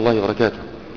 الله وبركاته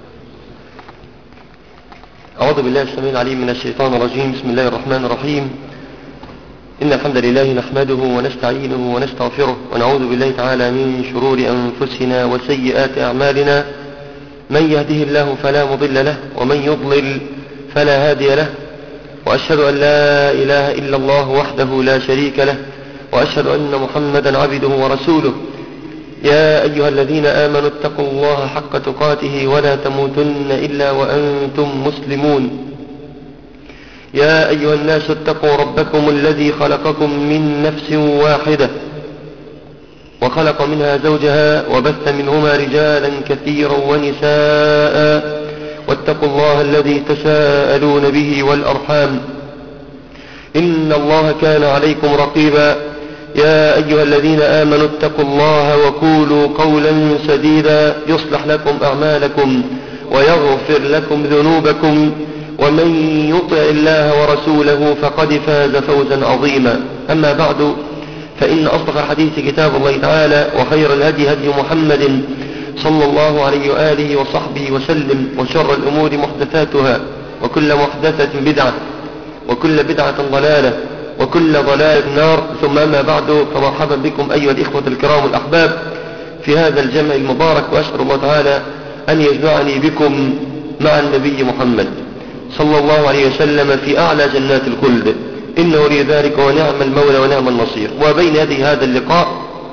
أعوذ بالله السميع العليم من الشيطان الرجيم بسم الله الرحمن الرحيم إن الحمد لله نحمده ونستعينه ونستغفره ونعوذ بالله تعالى من شرور أنفسنا وسيئات أعمالنا من يهده الله فلا مضل له ومن يضلل فلا هادي له وأشهد أن لا إله إلا الله وحده لا شريك له وأشهد أن محمدا عبده ورسوله يا أيها الذين آمنوا اتقوا الله حق تقاته ولا تموتن إلا وأنتم مسلمون يا أيها الناس اتقوا ربكم الذي خلقكم من نفس واحدة وخلق منها زوجها وبث منهما رجالا كثيرا ونساء واتقوا الله الذي تساءلون به والأرحام إن الله كان عليكم رقيبا يا أيها الذين آمنوا اتقوا الله وقولوا قولا سديدا يصلح لكم أعمالكم ويغفر لكم ذنوبكم ومن يطع الله ورسوله فقد فاز فوزا عظيما أما بعد فإن أصدق الحديث كتاب الله تعالى وخير الهدي هدي محمد صلى الله عليه وآله وصحبه وسلم وشر الأمور محدثاتها وكل محدثة بدعة وكل بدعة ضلالة وكل ضلال النار ثم أما بعد فمرحبا بكم أيها الإخوة الكرام الأحباب في هذا الجمع المبارك وأسأل الله تعالى أن يجمعني بكم مع النبي محمد صلى الله عليه وسلم في أعلى جنات الخلد إنه ولي ذلك ونعم المولى ونعم النصير وبين يدي هذا اللقاء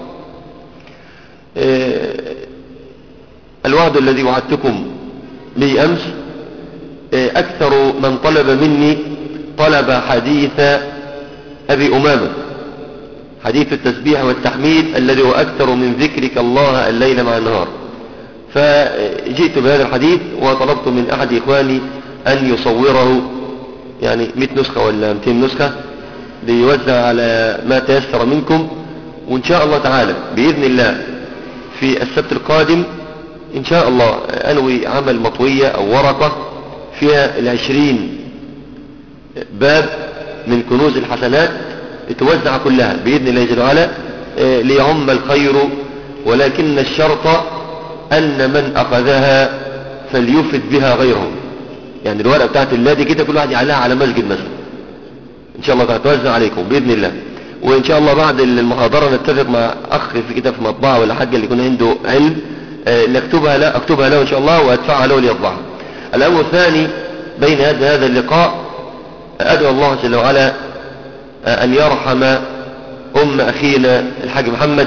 الوعد الذي وعدتكم به أمس أكثر من طلب مني طلب حديث أبي أمامة حديث التسبيح والتحميد الذي هو أكثر من ذكرك الله الليل مع النهار فجئت بهذا الحديث وطلبت من أحد إخواني أن يصوره يعني 100 نسخة ولا 200 نسخة ليوزع على ما تيسر منكم وإن شاء الله تعالى بإذن الله في السبت القادم إن شاء الله أنوي عمل مطوية أو ورقة فيها العشرين باب من كنوز الحسنات توزع كلها بإذن الله جل وعلا ليعم الخير ولكن الشرط أن من أخذها فليفد بها غيره يعني الورقة بتاعت الله دي كده كل واحد يعلقها على مسجد مثلا إن شاء الله تعالى توزع عليكم بإذن الله وإن شاء الله بعد المحاضرة نتفق مع أخ في كده في مطبعة ولا حاجة اللي يكون عنده علم نكتبها له أكتبها له إن شاء الله وأدفعها له ليطبعها الأمر الثاني بين هذا هذا اللقاء أدعو الله جل وعلا أن يرحم أم أخينا الحاج محمد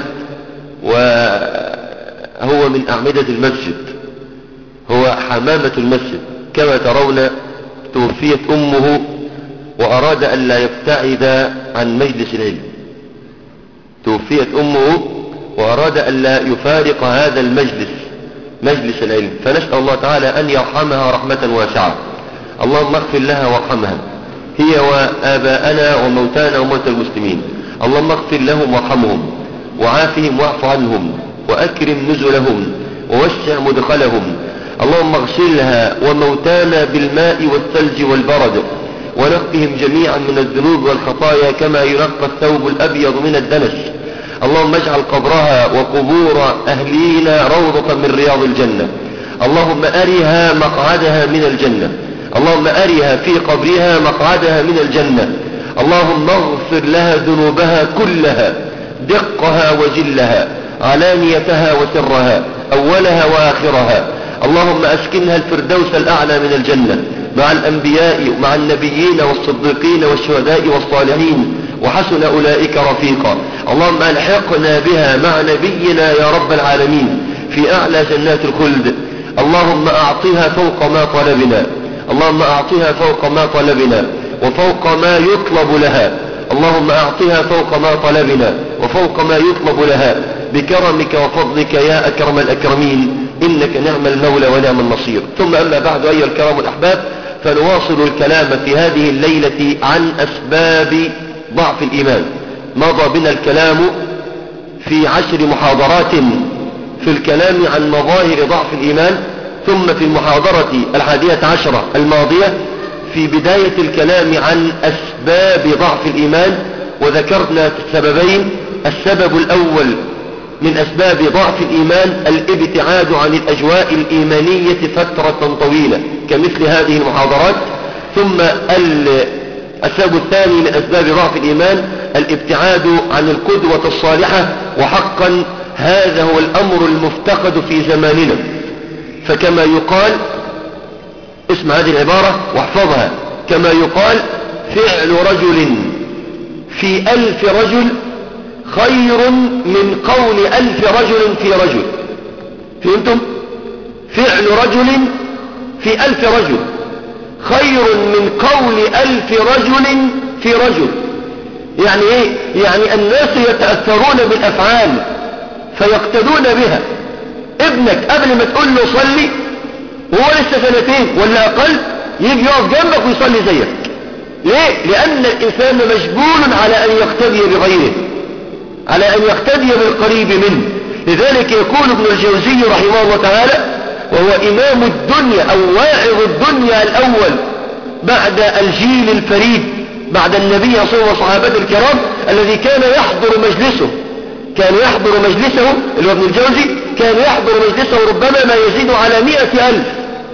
وهو من أعمدة المسجد هو حمامة المسجد كما ترون توفيت أمه وأراد أن لا يبتعد عن مجلس العلم توفيت أمه وأراد أن لا يفارق هذا المجلس مجلس العلم فنسأل الله تعالى أن يرحمها رحمة واسعة اللهم اغفر لها وارحمها هي وآباءنا وموتانا وموتى المسلمين اللهم اغفر لهم وارحمهم وعافهم واعف عنهم وأكرم نزلهم ووسع مدخلهم اللهم اغسلها وموتانا بالماء والثلج والبرد ونقهم جميعا من الذنوب والخطايا كما ينقى الثوب الأبيض من الدنس اللهم اجعل قبرها وقبور أهلينا روضة من رياض الجنة اللهم أرها مقعدها من الجنة اللهم أرها في قبرها مقعدها من الجنة اللهم اغفر لها ذنوبها كلها دقها وجلها علانيتها وسرها أولها وآخرها اللهم أسكنها الفردوس الأعلى من الجنة مع الأنبياء مع النبيين والصديقين والشهداء والصالحين وحسن أولئك رفيقا اللهم ألحقنا بها مع نبينا يا رب العالمين في أعلى جنات الخلد اللهم أعطها فوق ما طلبنا اللهم أعطها فوق ما طلبنا وفوق ما يطلب لها اللهم أعطها فوق ما طلبنا وفوق ما يطلب لها بكرمك وفضلك يا أكرم الأكرمين إنك نعم المولى ونعم النصير ثم أما بعد أيها الكرام الأحباب فنواصل الكلام في هذه الليلة عن أسباب ضعف الإيمان مضى بنا الكلام في عشر محاضرات في الكلام عن مظاهر ضعف الإيمان ثم في المحاضرة الحادية عشرة الماضية في بداية الكلام عن أسباب ضعف الإيمان وذكرنا السببين السبب الأول من أسباب ضعف الإيمان الابتعاد عن الأجواء الإيمانية فترة طويلة كمثل هذه المحاضرات ثم السبب الثاني من أسباب ضعف الإيمان الابتعاد عن القدوة الصالحة وحقا هذا هو الأمر المفتقد في زماننا فكما يقال اسمع هذه العبارة واحفظها كما يقال فعل رجل في ألف رجل خير من قول ألف رجل في رجل فهمتم فعل رجل في ألف رجل خير من قول ألف رجل في رجل يعني ايه يعني الناس يتأثرون بالأفعال فيقتدون بها ابنك قبل ما تقول له صلي وهو لسه سنتين ولا أقل يجي يقف جنبك ويصلي زيك ليه لأن الإنسان مجبول على أن يقتدي بغيره على أن يقتدي بالقريب منه لذلك يقول ابن الجوزي رحمه الله تعالى وهو إمام الدنيا أو واعظ الدنيا الأول بعد الجيل الفريد بعد النبي صلى الله عليه وسلم وصحابته الكرام الذي كان يحضر مجلسه كان يحضر مجلسه اللي هو ابن الجوزي كان يحضر مجلسه ربما ما يزيد على مئة ألف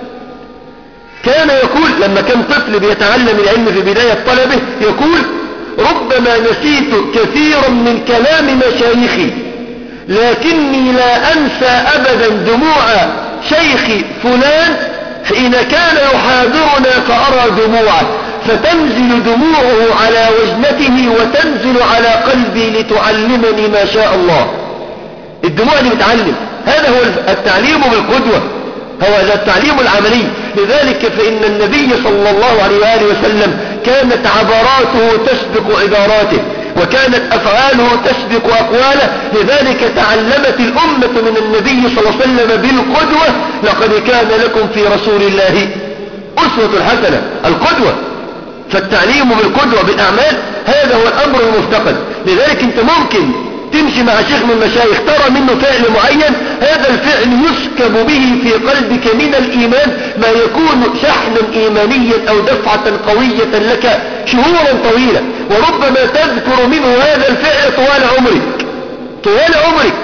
كان يقول لما كان طفل بيتعلم العلم في بداية طلبه يقول ربما نسيت كثيرا من كلام مشايخي لكني لا أنسى أبدا دموع شيخ فلان حين كان يحاضرنا فأرى دموعه فتنزل دموعه على وجنته وتنزل على قلبي لتعلمني ما شاء الله الدموع اللي بتعلم هذا هو التعليم بالقدوة هو هذا التعليم العملي لذلك فإن النبي صلى الله عليه وآله وسلم كانت عباراته تسبق عباراته وكانت أفعاله تسبق أقواله لذلك تعلمت الأمة من النبي صلى الله عليه وسلم بالقدوة لقد كان لكم في رسول الله أسوة حسنة القدوة فالتعليم بالقدوة بالأعمال هذا هو الأمر المفتقد لذلك أنت ممكن تمشي مع شيخ من المشايخ ترى منه فعل معين هذا الفعل يسكب به في قلبك من الإيمان ما يكون شحنا إيمانيا أو دفعة قوية لك شهورا طويلة وربما تذكر منه هذا الفعل طوال عمرك طوال عمرك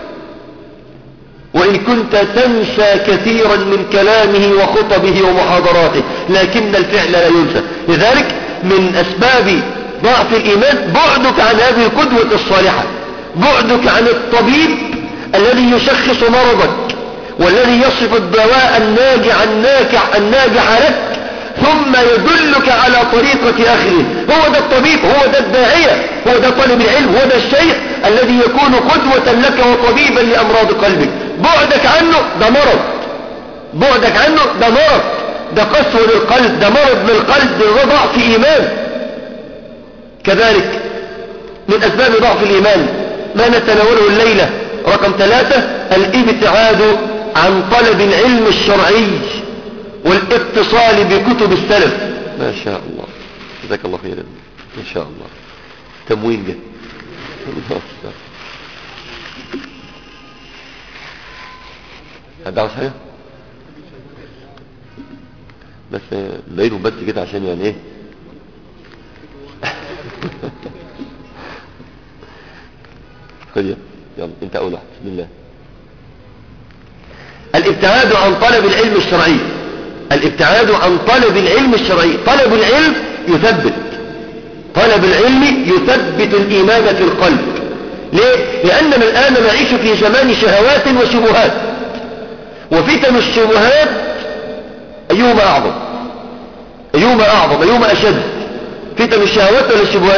وإن كنت تنسى كثيرا من كلامه وخطبه ومحاضراته لكن الفعل لا ينسى لذلك من أسباب ضعف الإيمان بعدك عن هذه القدوة الصالحة بعدك عن الطبيب الذي يشخص مرضك والذي يصف الدواء الناجع الناجع الناجع لك ثم يدلك على طريقة أخره هو ده الطبيب هو ده الداعية هو ده طالب العلم هو ده الشيخ الذي يكون قدوة لك وطبيبا لأمراض قلبك بعدك عنه ده مرض بعدك عنه ده مرض ده قسوة للقلب ده مرض للقلب ده ضعف إيمان كذلك من أسباب ضعف الإيمان ما نتناوله الليلة رقم ثلاثة الابتعاد عن طلب العلم الشرعي والاتصال بكتب السلف ما شاء الله جزاك الله خيرا ما شاء الله تموين جه هدعوز حاجة بس لقيته بس كده عشان يعني ايه خذ يلا انت اول واحد بسم الله الابتعاد عن طلب العلم الشرعي الابتعاد عن طلب العلم الشرعي طلب العلم يثبت طلب العلم يثبت الإيمان في القلب ليه؟ لأننا الآن نعيش في زمان شهوات وشبهات وفتن الشبهات أيهما أعظم أيهما أعظم أيهما أشد فتن الشهوات ولا الشبهات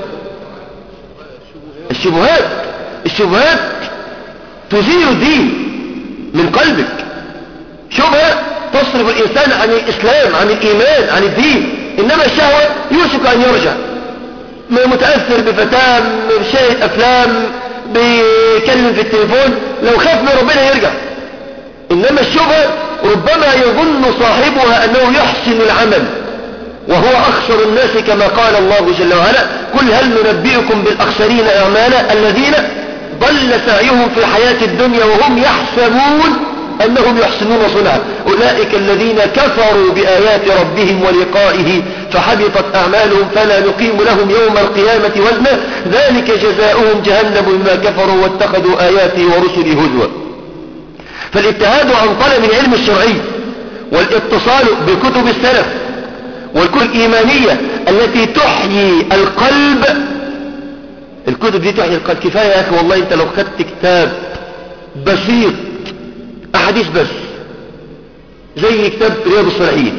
الشبهات الشبهات تزيل الدين من قلبك شبهة تصرف الإنسان عن الإسلام عن الإيمان عن الدين إنما الشهوة يوشك أن يرجع متأثر بفتاة بشاهد أفلام بيكلم في التليفون لو خاف من ربنا يرجع إنما الشبهة ربما يظن صاحبها أنه يحسن العمل وهو أخسر الناس كما قال الله جل وعلا قل هل ننبئكم بالأخسرين أعمالا الذين ضل سعيهم في الحياة الدنيا وهم يحسبون أنهم يحسنون صنعا أولئك الذين كفروا بآيات ربهم ولقائه فحبطت أعمالهم فلا نقيم لهم يوم القيامة وزنا ذلك جزاؤهم جهنم بما كفروا واتخذوا آياتي ورسلي هزوا فالابتهاد عن طلب العلم الشرعي والاتصال بكتب السلف والكتب الإيمانية التي تحيي القلب الكتب دي تحيي القلب كفاية يا أخي والله أنت لو خدت كتاب بسيط أحاديث بس زي كتاب رياض الصالحين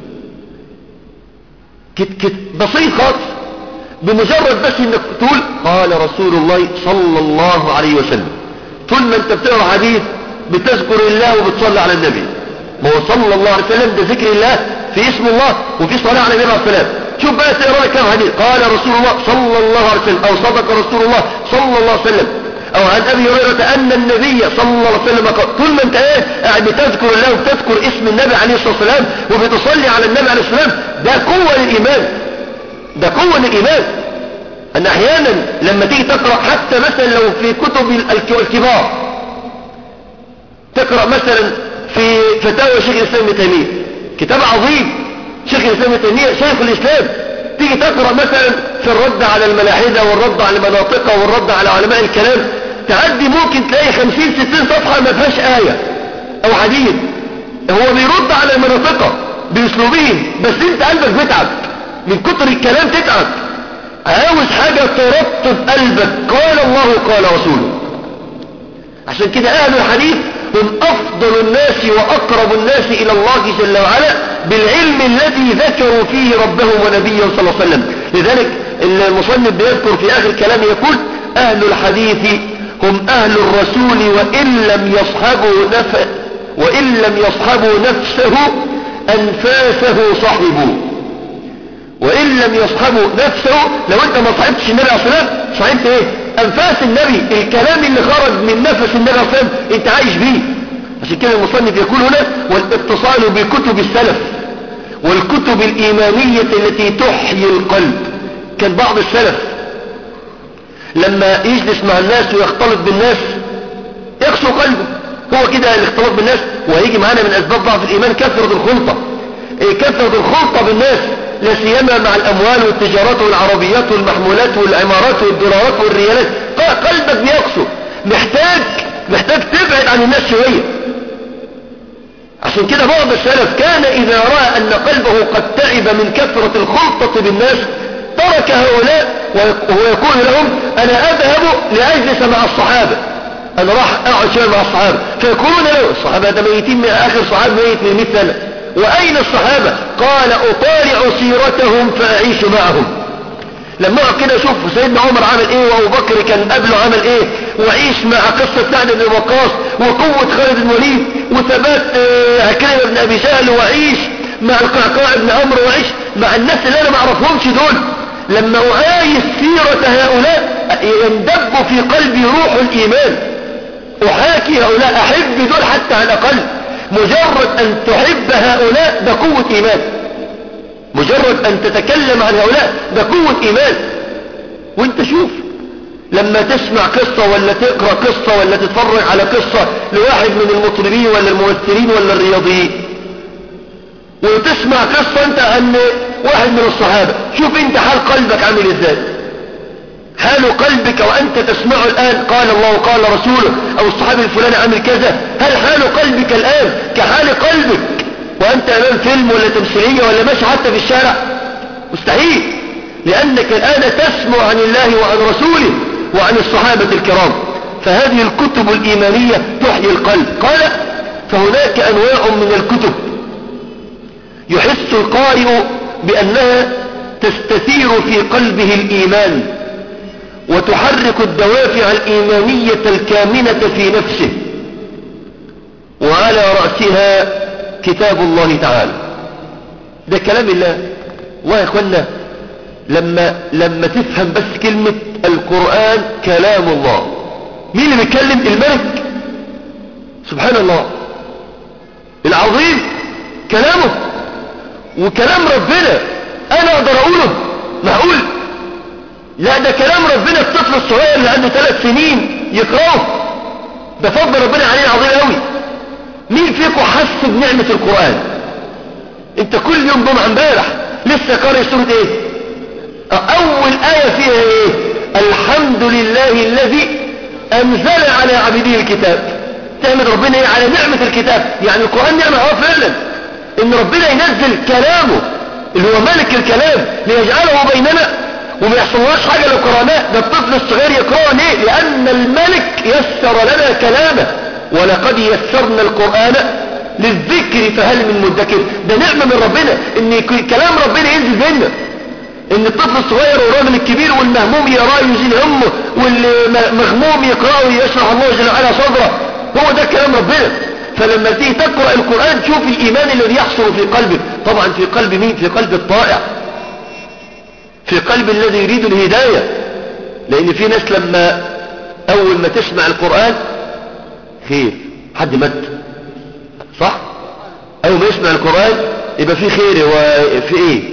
كت كت بسيط خالص بمجرد بس انك تقول قال رسول الله صلى الله عليه وسلم طول ما انت بتقرا حديث بتذكر الله وبتصلي على النبي ما هو صلى الله عليه وسلم ده ذكر الله في اسم الله وفي صلاة على النبي عليه السلام شوف بقى تقرا كم حديث قال رسول الله صلى الله عليه وسلم او صدق رسول الله صلى الله عليه وسلم او عن ابي هريره ان النبي صلى الله عليه وسلم قال طول ما انت ايه قاعد بتذكر الله وبتذكر اسم النبي عليه الصلاه والسلام وبتصلي على النبي عليه الصلاه والسلام ده قوه للايمان ده قوه للايمان ان احيانا لما تيجي تقرا حتى مثلا لو في كتب الكبار تقرا مثلا في فتاوى شيخ الاسلام ابن تيميه كتاب عظيم شيخ الاسلام ابن تيميه شيخ الاسلام تيجي تقرا مثلا في الرد على الملاحده والرد على المناطق والرد على علماء الكلام تعدي ممكن تلاقي 50 60 صفحه ما فيهاش ايه او حديث هو بيرد على المناطق باسلوبهم بس انت قلبك بيتعب من كتر الكلام تتعب عاوز حاجه ترطب قلبك قال الله قال رسوله عشان كده اهل الحديث هم أفضل الناس وأقرب الناس إلى الله جل وعلا بالعلم الذي ذكروا فيه ربهم ونبيه صلى الله عليه وسلم لذلك المصنف بيذكر في آخر كلامه يقول أهل الحديث هم أهل الرسول وإن لم يصحبوا نف وإن لم يصحبوا نفسه أنفاسه صحبوا وإن لم يصحبوا نفسه لو أنت ما صحبتش النبي عليه الصلاة والسلام صحبت إيه أنفاس النبي الكلام اللي خرج من نفس النبي عليه الصلاة والسلام أنت عايش بيه عشان كده المصنف يقول هنا والاتصال بكتب السلف والكتب الإيمانية التي تحيي القلب كان بعض السلف لما يجلس مع الناس ويختلط بالناس يقسو قلبه هو كده الاختلاط بالناس وهيجي معانا من أسباب ضعف الإيمان كثرة الخلطة كثرة الخلطة بالناس لا سيما مع الأموال والتجارات والعربيات والمحمولات والعمارات والدولارات والريالات قلبك بيقسو محتاج محتاج تبعد عن الناس شوية عشان كده بعض السلف كان إذا رأى أن قلبه قد تعب من كثرة الخلطة بالناس ترك هؤلاء وهو يقول لهم أنا أذهب لأجلس مع الصحابة أنا راح أقعد شوية مع الصحابة فيقولون له الصحابة ده ميتين من آخر صحابة ميت من 100 سنة وأين الصحابة قال أطالع سيرتهم فأعيش معهم لما اقعد كده اشوف سيدنا عمر عمل ايه وابو بكر كان قبله عمل ايه واعيش مع قصة سعد بن وقاص وقوة خالد بن الوليد وثبات عكرمة بن ابي سهل واعيش مع القعقاع بن عمرو واعيش مع الناس اللي انا ما اعرفهمش دول لما اعايش سيرة هؤلاء يندب في قلبي روح الايمان احاكي هؤلاء احب دول حتى على الاقل مجرد ان تحب هؤلاء ده قوة ايمان مجرد ان تتكلم عن هؤلاء ده قوة ايمان وانت شوف لما تسمع قصة ولا تقرأ قصة ولا تتفرج على قصة لواحد من المطربين ولا الممثلين ولا الرياضيين وتسمع قصة انت عن واحد من الصحابة شوف انت حال قلبك عامل ازاي حال قلبك وانت تسمعه الان قال الله وقال رسوله او الصحابي الفلاني عامل كذا هل حال قلبك الان كحال قلبك وانت امام فيلم ولا تمثيلية ولا ماشي حتى في الشارع مستحيل لانك الان تسمع عن الله وعن رسوله وعن الصحابة الكرام فهذه الكتب الايمانية تحيي القلب قال فهناك انواع من الكتب يحس القارئ بانها تستثير في قلبه الايمان وتحرك الدوافع الايمانية الكامنة في نفسه وعلى رأسها كتاب الله تعالى ده كلام الله والله يا اخوانا لما لما تفهم بس كلمة القرآن كلام الله مين اللي بيتكلم الملك سبحان الله العظيم كلامه وكلام ربنا انا اقدر اقوله معقول لا ده كلام ربنا الطفل الصغير اللي عنده ثلاث سنين يقراه ده فضل ربنا عليه عظيم قوي مين فيكم حس بنعمة القرآن انت كل يوم جمعة امبارح لسه قارئ سورة ايه اول آية فيها ايه الحمد لله الذي انزل على عبده الكتاب تحمد ربنا ايه على نعمة الكتاب يعني القرآن نعمة اه فعلا ان ربنا ينزل كلامه اللي هو ملك الكلام ليجعله بيننا وما يحصلناش حاجة للقرآناء ده الطفل الصغير يقرأه ليه لأن الملك يسر لنا كلامه ولقد يسرنا القرآن للذكر فهل من مدكر ده نعمة من ربنا ان كلام ربنا ينزل بيننا ان الطفل الصغير والراجل الكبير والمهموم يراه يزيل همه والمغموم يقرأه ويشرح الله جل وعلا صدره هو ده كلام ربنا فلما تيجي تقرأ القرآن تشوف الإيمان الذي يحصل في قلبك طبعا في قلب مين في قلب الطائع في قلب الذي يريد الهداية لأن في ناس لما أول ما تسمع القرآن خير حد مات صح أول ما يسمع القرآن يبقى في خير وفي إيه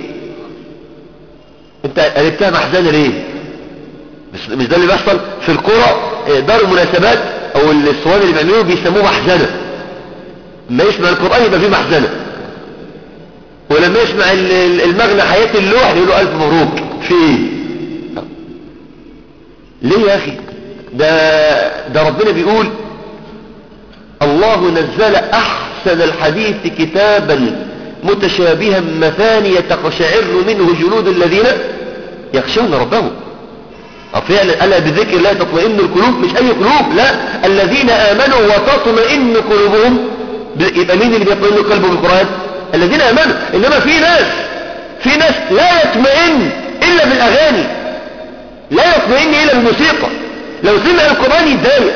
انت قلبتها محزنة ليه مش, مش ده اللي بيحصل في القرى دار المناسبات او الصوان اللي بيعملوه بيسموه محزنة ما يسمع القرآن يبقى فيه محزنة ولما يسمع المغنى حياة اللوح يقولوا ألف مبروك في ايه ليه يا أخي ده, ده ربنا بيقول الله نزل أحسن الحديث كتابا متشابها مثانية تقشعر منه جلود الذين يخشون ربهم فعلا ألا بذكر الله تطمئن القلوب مش أي قلوب لا الذين آمنوا وتطمئن قلوبهم يبقى مين اللي بيطمئن قلبه بالقرآن الذين آمنوا إنما في ناس في ناس لا يطمئن إلا بالأغاني لا يطمئن إلا بالموسيقى لو سمع القرآن يتضايق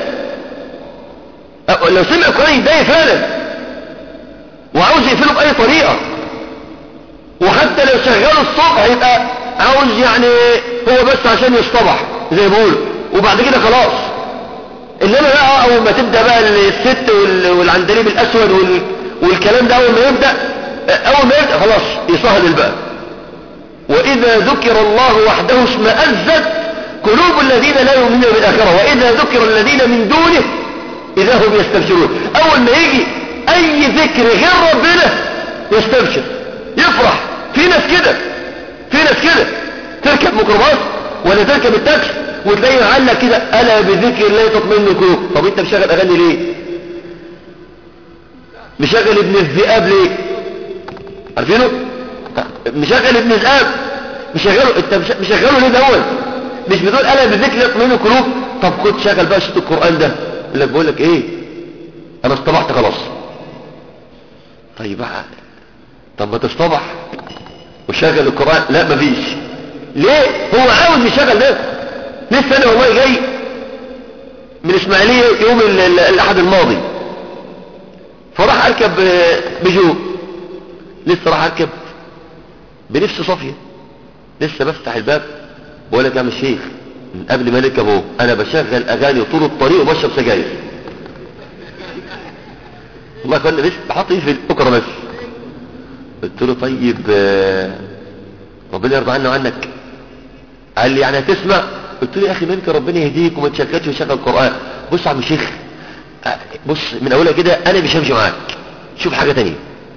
لو سمع القرآن يتضايق فعلا وعاوز يقفله بأي طريقة وحتى لو شغله الصبح هيبقى عاوز يعني هو بس عشان يصطبح زي ما بيقولوا وبعد كده خلاص انما بقى اول ما تبدا بقى الست والعندليب الاسود وال... والكلام ده اول ما يبدا اول ما يبدا خلاص يصهل بقى واذا ذكر الله وحده اشمئزت قلوب الذين لا يؤمنون بالاخره واذا ذكر الذين من دونه اذا هم يستبشرون اول ما يجي اي ذكر غير ربنا يستبشر يفرح في ناس كده في ناس كده تركب ميكروباص ولا تركب التاكسي وتلاقي معلق كده الا بذكر الله تطمئن القلوب طب انت مشغل اغاني ليه مشغل ابن الذئاب ليه عارفينه مشغل ابن الذئاب مشغله انت مشغله ليه الاول مش بتقول الا بذكر الله تطمئن القلوب طب خد شغل بقى شوط القران ده يقول لك بقول لك ايه انا اصطبحت خلاص طيب بقى طب ما تصطبح وشغل القرآن لا مفيش ليه هو عاوز يشغل ده لسه انا والله جاي من اسماعيلية يوم الاحد الماضي فراح اركب بجو لسه راح اركب بنفس صافية لسه بفتح الباب بقول لك يا عم الشيخ من قبل ما نركب اهو انا بشغل اغاني طول الطريق وبشرب سجاير والله كنا بس بحط ايه في البكره بس قلت له طيب ربنا يرضى عني وعنك قال لي يعني هتسمع قلت له يا اخي ممكن ربنا يهديك وما تشغلش وشغل القران بص يا عم الشيخ بص من اولها كده انا مش همشي معاك شوف حاجه تانية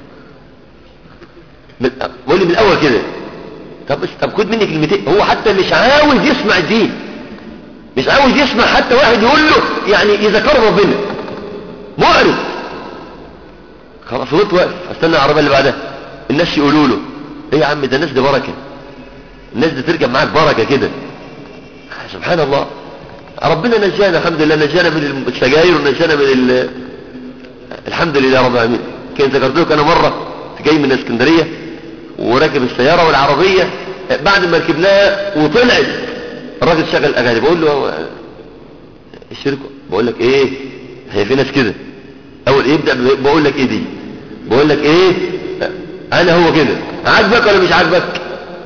بقول لي من الاول كده طب بس طب خد مني كلمتين هو حتى مش عاوز يسمع الدين مش عاوز يسمع حتى واحد يقول له يعني يذكر ربنا معرض خلاص فضلت واقف استنى العربيه اللي بعدها الناس يقولوا له ايه يا عم ده الناس دي بركه الناس دي تركب معاك بركه كده سبحان الله ربنا نجانا الحمد لله نجانا من السجاير ونجانا من ال... الحمد لله رب العالمين كان ذكرت لك انا مره جاي من اسكندريه وراكب السياره والعربيه بعد ما ركبناها وطلعت الراجل شغل اغاني بقول له الشركه بقول لك ايه هي في ناس كده اول يبدا بقول لك ايه دي بقول لك ايه انا هو كده عاجبك ولا مش عاجبك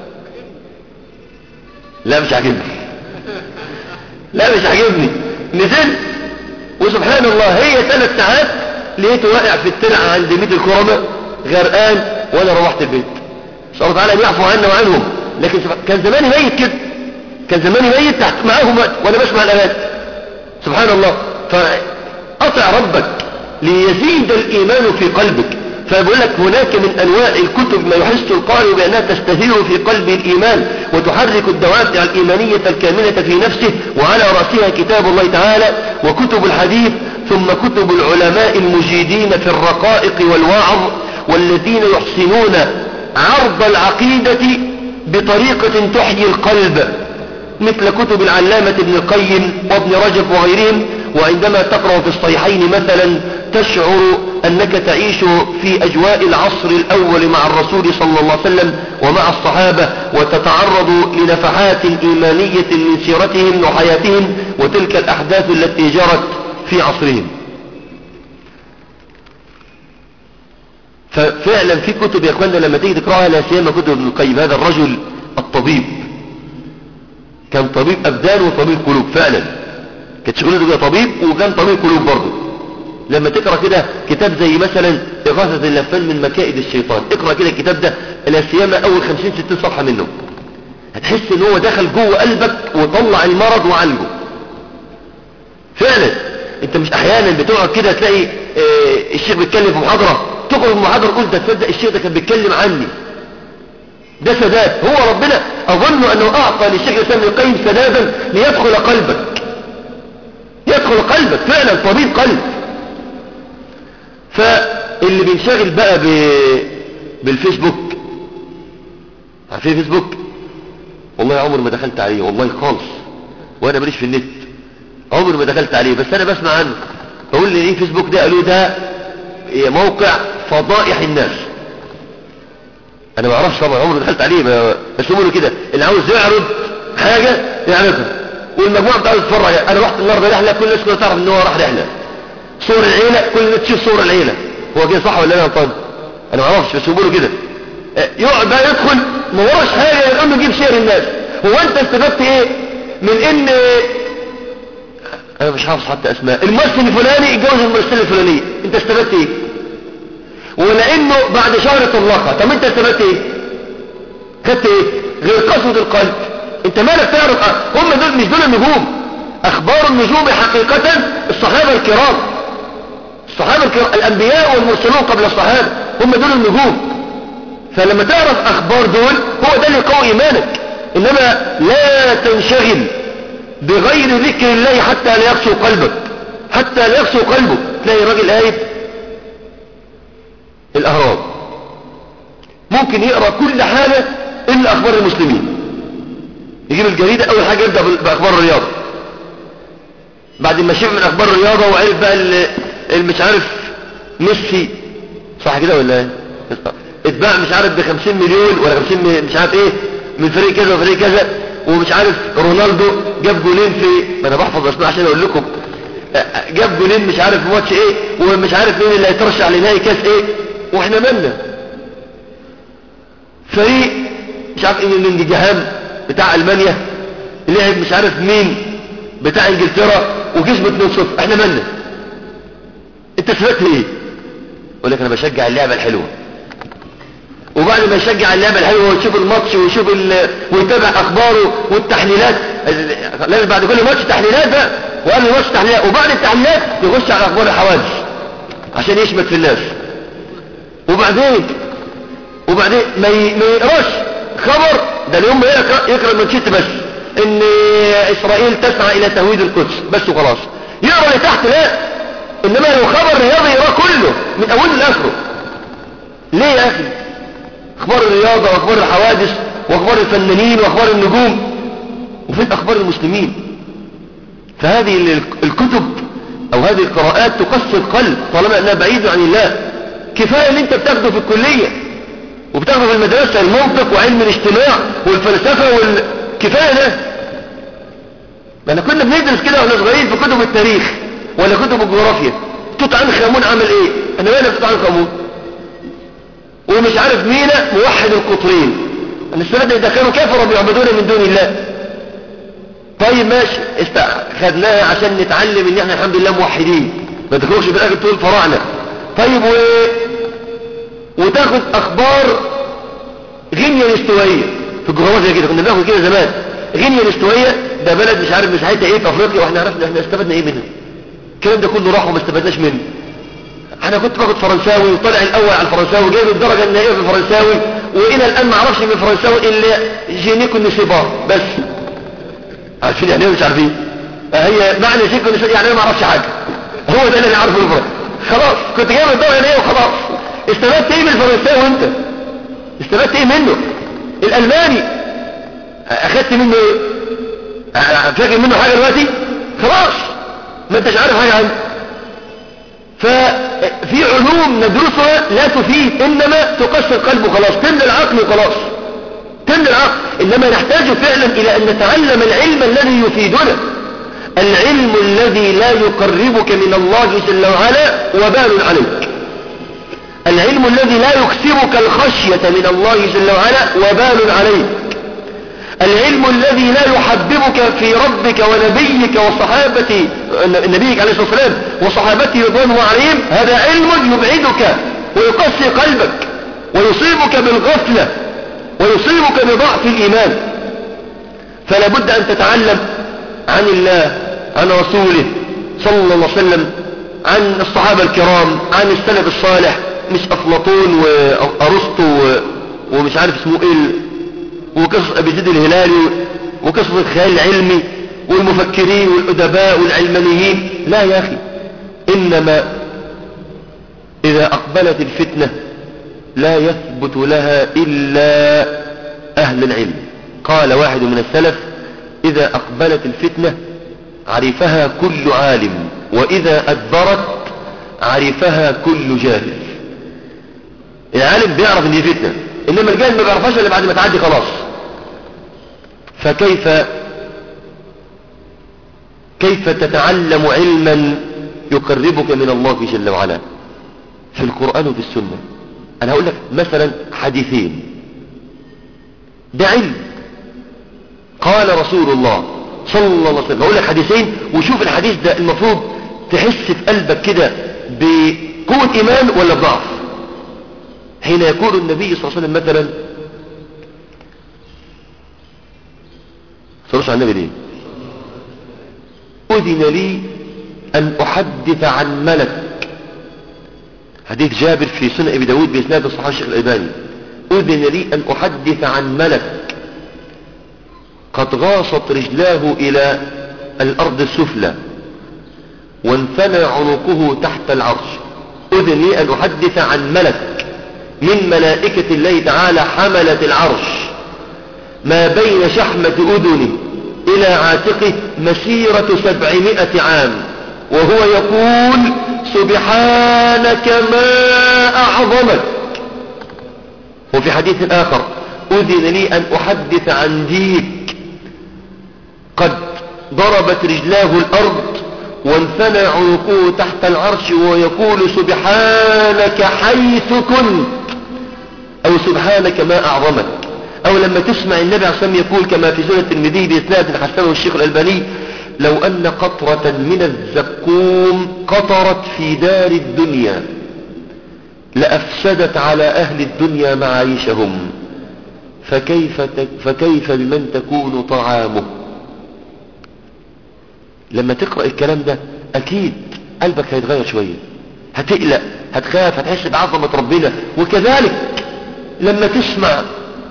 لا مش عاجبني لا مش عاجبني نزلت وسبحان الله هي ثلاث ساعات لقيته واقع في الترعه عند بيت الكرمه غرقان وانا روحت البيت نسال الله تعالى ان يعفو عنا وعنهم لكن كان زماني ميت كده كان زماني ميت تحت معاهم وانا بسمع الاغاني سبحان الله فاطع ربك ليزيد الإيمان في قلبك فبقول لك هناك من أنواع الكتب ما يحس القارئ بأنها تستثير في قلب الإيمان وتحرك الدوافع الإيمانية الكامنة في نفسه وعلى رأسها كتاب الله تعالى وكتب الحديث ثم كتب العلماء المجيدين في الرقائق والوعظ والذين يحسنون عرض العقيدة بطريقة تحيي القلب مثل كتب العلامة ابن القيم وابن رجب وغيرهم وعندما تقرأ في الصحيحين مثلا تشعر أنك تعيش في أجواء العصر الأول مع الرسول صلى الله عليه وسلم ومع الصحابة وتتعرض لنفحات إيمانية من سيرتهم وحياتهم وتلك الأحداث التي جرت في عصرهم ففعلا في كتب يا اخوانا لما تيجي تقراها لا سيما كتب ابن القيم هذا الرجل الطبيب كان طبيب ابدان وطبيب قلوب فعلا كانت شغلته كده طبيب وكان طبيب قلوب برضه لما تقرا كده كتاب زي مثلا إغاثة اللفان من مكائد الشيطان اقرا كده الكتاب ده لا سيما اول 50 60 صفحه منه هتحس ان هو دخل جوه قلبك وطلع المرض وعالجه فعلا انت مش احيانا بتقعد كده تلاقي اه الشيخ بيتكلم في محاضره تخرج من المحاضره تقول ده تصدق الشيخ ده كان بيتكلم عني ده سداد هو ربنا اظن انه اعطى للشيخ الاسلام ابن القيم سدادا ليدخل قلبك يدخل قلبك فعلا طبيب قلب فاللي بينشغل بقى ب... بالفيسبوك عارفين فيسبوك والله عمر ما دخلت عليه والله خالص وانا ماليش في النت عمر ما دخلت عليه بس انا بسمع عنه بقول لي ايه فيسبوك ده قالوا ده موقع فضائح الناس انا ما اعرفش طبعا عمري دخلت عليه بس هم كده اللي عاوز يعرض حاجة يعرضها والمجموعة بتاعه تتفرج انا رحت النهارده رحلة كل الناس كلها تعرف ان هو راح رحلة صور العيلة كل الناس تشوف صور العيلة هو كده صح ولا انا غلطان انا ما اعرفش بس هم كده يقعد بقى يدخل ما وراش حاجة يقول له جيب شير الناس هو انت استفدت ايه من ان انا مش حافظ حتى اسماء الممثل الفلاني اتجوز الممثله الفلانيه انت استفدت ايه ولانه بعد شهر طلقها طب انت استفدت ايه خدت ايه غير قسوة القلب انت مالك تعرف هم دول مش دول النجوم اخبار النجوم حقيقة الصحابة الكرام الصحابة الكرام الانبياء والمرسلون قبل الصحابة هم دول النجوم فلما تعرف اخبار دول هو ده اللي يقوي ايمانك انما لا تنشغل بغير ذكر الله حتى لا يقسو قلبك حتى لا يقسو قلبك تلاقي راجل قايد الاهرام ممكن يقرأ كل حاجة الا اخبار المسلمين يجيب الجريدة اول حاجة يبدأ باخبار الرياضة بعد ما شاف من اخبار الرياضة وعرف بقى مش عارف ميسي صح كده ولا ايه اتباع مش عارف بخمسين مليون ولا خمسين مش عارف ايه من فريق كذا وفريق كذا ومش عارف رونالدو جاب جولين في ما انا بحفظ اسماء عشان اقول لكم جاب جولين مش عارف في ماتش ايه ومش عارف مين اللي هيترشح لنهائي كاس ايه واحنا مالنا فريق مش عارف ايه من جهام بتاع المانيا لعب مش عارف مين بتاع انجلترا وكسب 2-0 احنا مالنا انت استفدت ايه يقول لك انا بشجع اللعبه الحلوه وبعد ما يشجع اللعبة الحلوة ويشوف الماتش ويشوف ويتابع اخباره والتحليلات لازم بعد كل ماتش تحليلات بقى وقبل الماتش تحليلات وبعد التحليلات يخش على اخبار الحوادث عشان يشمت في الناس وبعدين وبعدين ما يقراش خبر ده اليوم يقرا يقرا المانشيت بس ان اسرائيل تسعى الى تهويد القدس بس وخلاص يقرا اللي تحت لا انما لو خبر رياضي يقراه كله من اوله لاخره ليه يا اخي اخبار الرياضة واخبار الحوادث واخبار الفنانين واخبار النجوم وفين اخبار المسلمين فهذه الكتب او هذه القراءات تقسي القلب طالما انها بعيدة عن الله كفاية اللي انت بتاخده في الكلية وبتاخده في المدرسة المنطق وعلم الاجتماع والفلسفة والكفاية ده ما احنا كنا بندرس كده واحنا صغيرين في كتب التاريخ ولا كتب الجغرافيا توت عنخ امون عمل ايه انا مالي توت عنخ امون ومش عارف مين موحد القطرين الاستفادة ده كانوا كفروا بيعبدون من دون الله طيب ماشي است... خدناها عشان نتعلم ان احنا الحمد لله موحدين ما تخرجش في الاخر تقول فراعنة طيب و... وتاخد اخبار غينيا الاستوائية في الجغرافيا كده كنا بناخد كده زمان غينيا الاستوائية ده بلد مش عارف مساحتها ايه في افريقيا واحنا عرفنا احنا استفدنا ايه منها الكلام ده كله راح وما استفدناش منه انا كنت باخد فرنساوي وطلع الاول على الفرنساوي جايب الدرجه النهائيه في الفرنساوي والى الان ما اعرفش في الفرنساوي الا جينيكو نسيبار بس عارفين يعني ايه مش عارفين هي معنى جينيكو نسيبار يعني انا ما اعرفش حاجه هو ده اللي انا عارفه الفرنساوي خلاص كنت جايب الدرجه النهائيه وخلاص استفدت ايه من الفرنساوي انت استفدت ايه منه الالماني اخدت منه ايه فاكر منه حاجه دلوقتي خلاص ما انتش عارف حاجه عنه ففي علوم ندرسها لا تفيد إنما تقصر قلبه خلاص تملى العقل وخلاص تملى العقل إنما نحتاج فعلا إلى أن نتعلم العلم الذي يفيدنا العلم الذي لا يقربك من الله جل وعلا وبال عليك العلم الذي لا يكسبك الخشية من الله جل وعلا وبال عليك العلم الذي لا يحببك في ربك ونبيك وصحابة نبيك عليه الصلاة والسلام وصحابته رضوانه عليهم هذا علم يبعدك ويقسي قلبك ويصيبك بالغفلة ويصيبك بضعف الإيمان فلا بد أن تتعلم عن الله عن رسوله صلى الله عليه وسلم عن الصحابة الكرام عن السلف الصالح مش أفلاطون وأرسطو ومش عارف اسمه ايه وقصة أبي زيد الهلالي وقصة الخيال العلمي والمفكرين والأدباء والعلمانيين لا يا أخي إنما إذا أقبلت الفتنة لا يثبت لها إلا أهل العلم قال واحد من السلف إذا أقبلت الفتنة عرفها كل عالم وإذا أدبرت عرفها كل جاهل العالم بيعرف ان دي فتنة انما الجاهل ما بيعرفهاش الا بعد ما تعدي خلاص فكيف كيف تتعلم علما يقربك من الله جل وعلا في القرآن وفي السنة انا هقول لك مثلا حديثين ده علم قال رسول الله صلى الله عليه وسلم هقول لك حديثين وشوف الحديث ده المفروض تحس في قلبك كده بقوة ايمان ولا بضعف حين يقول النبي صلى الله عليه وسلم مثلا صلوش على النبي ليه أذن لي أن أحدث عن ملك حديث جابر في سنة أبي داود بإسناد الصحابة الشيخ الألباني أذن لي أن أحدث عن ملك قد غاصت رجلاه إلى الأرض السفلى وانثنى عنقه تحت العرش أذن لي أن أحدث عن ملك من ملائكة الله تعالى حملة العرش ما بين شحمة أذنه إلى عاتقه مسيرة سبعمائة عام وهو يقول سبحانك ما أعظمك وفي حديث آخر أذن لي أن أحدث عن ديك قد ضربت رجلاه الأرض وانثنى عنقه تحت العرش ويقول سبحانك حيث كنت أو سبحانك ما أعظمك أو لما تسمع النبي عليه الصلاة يقول كما في سنة الترمذي بإسناد حسنه الشيخ الألباني لو أن قطرة من الزقوم قطرت في دار الدنيا لأفسدت على أهل الدنيا معايشهم فكيف, فكيف بمن تكون طعامه لما تقرأ الكلام ده أكيد قلبك هيتغير شوية هتقلق هتخاف هتحس بعظمة ربنا وكذلك لما تسمع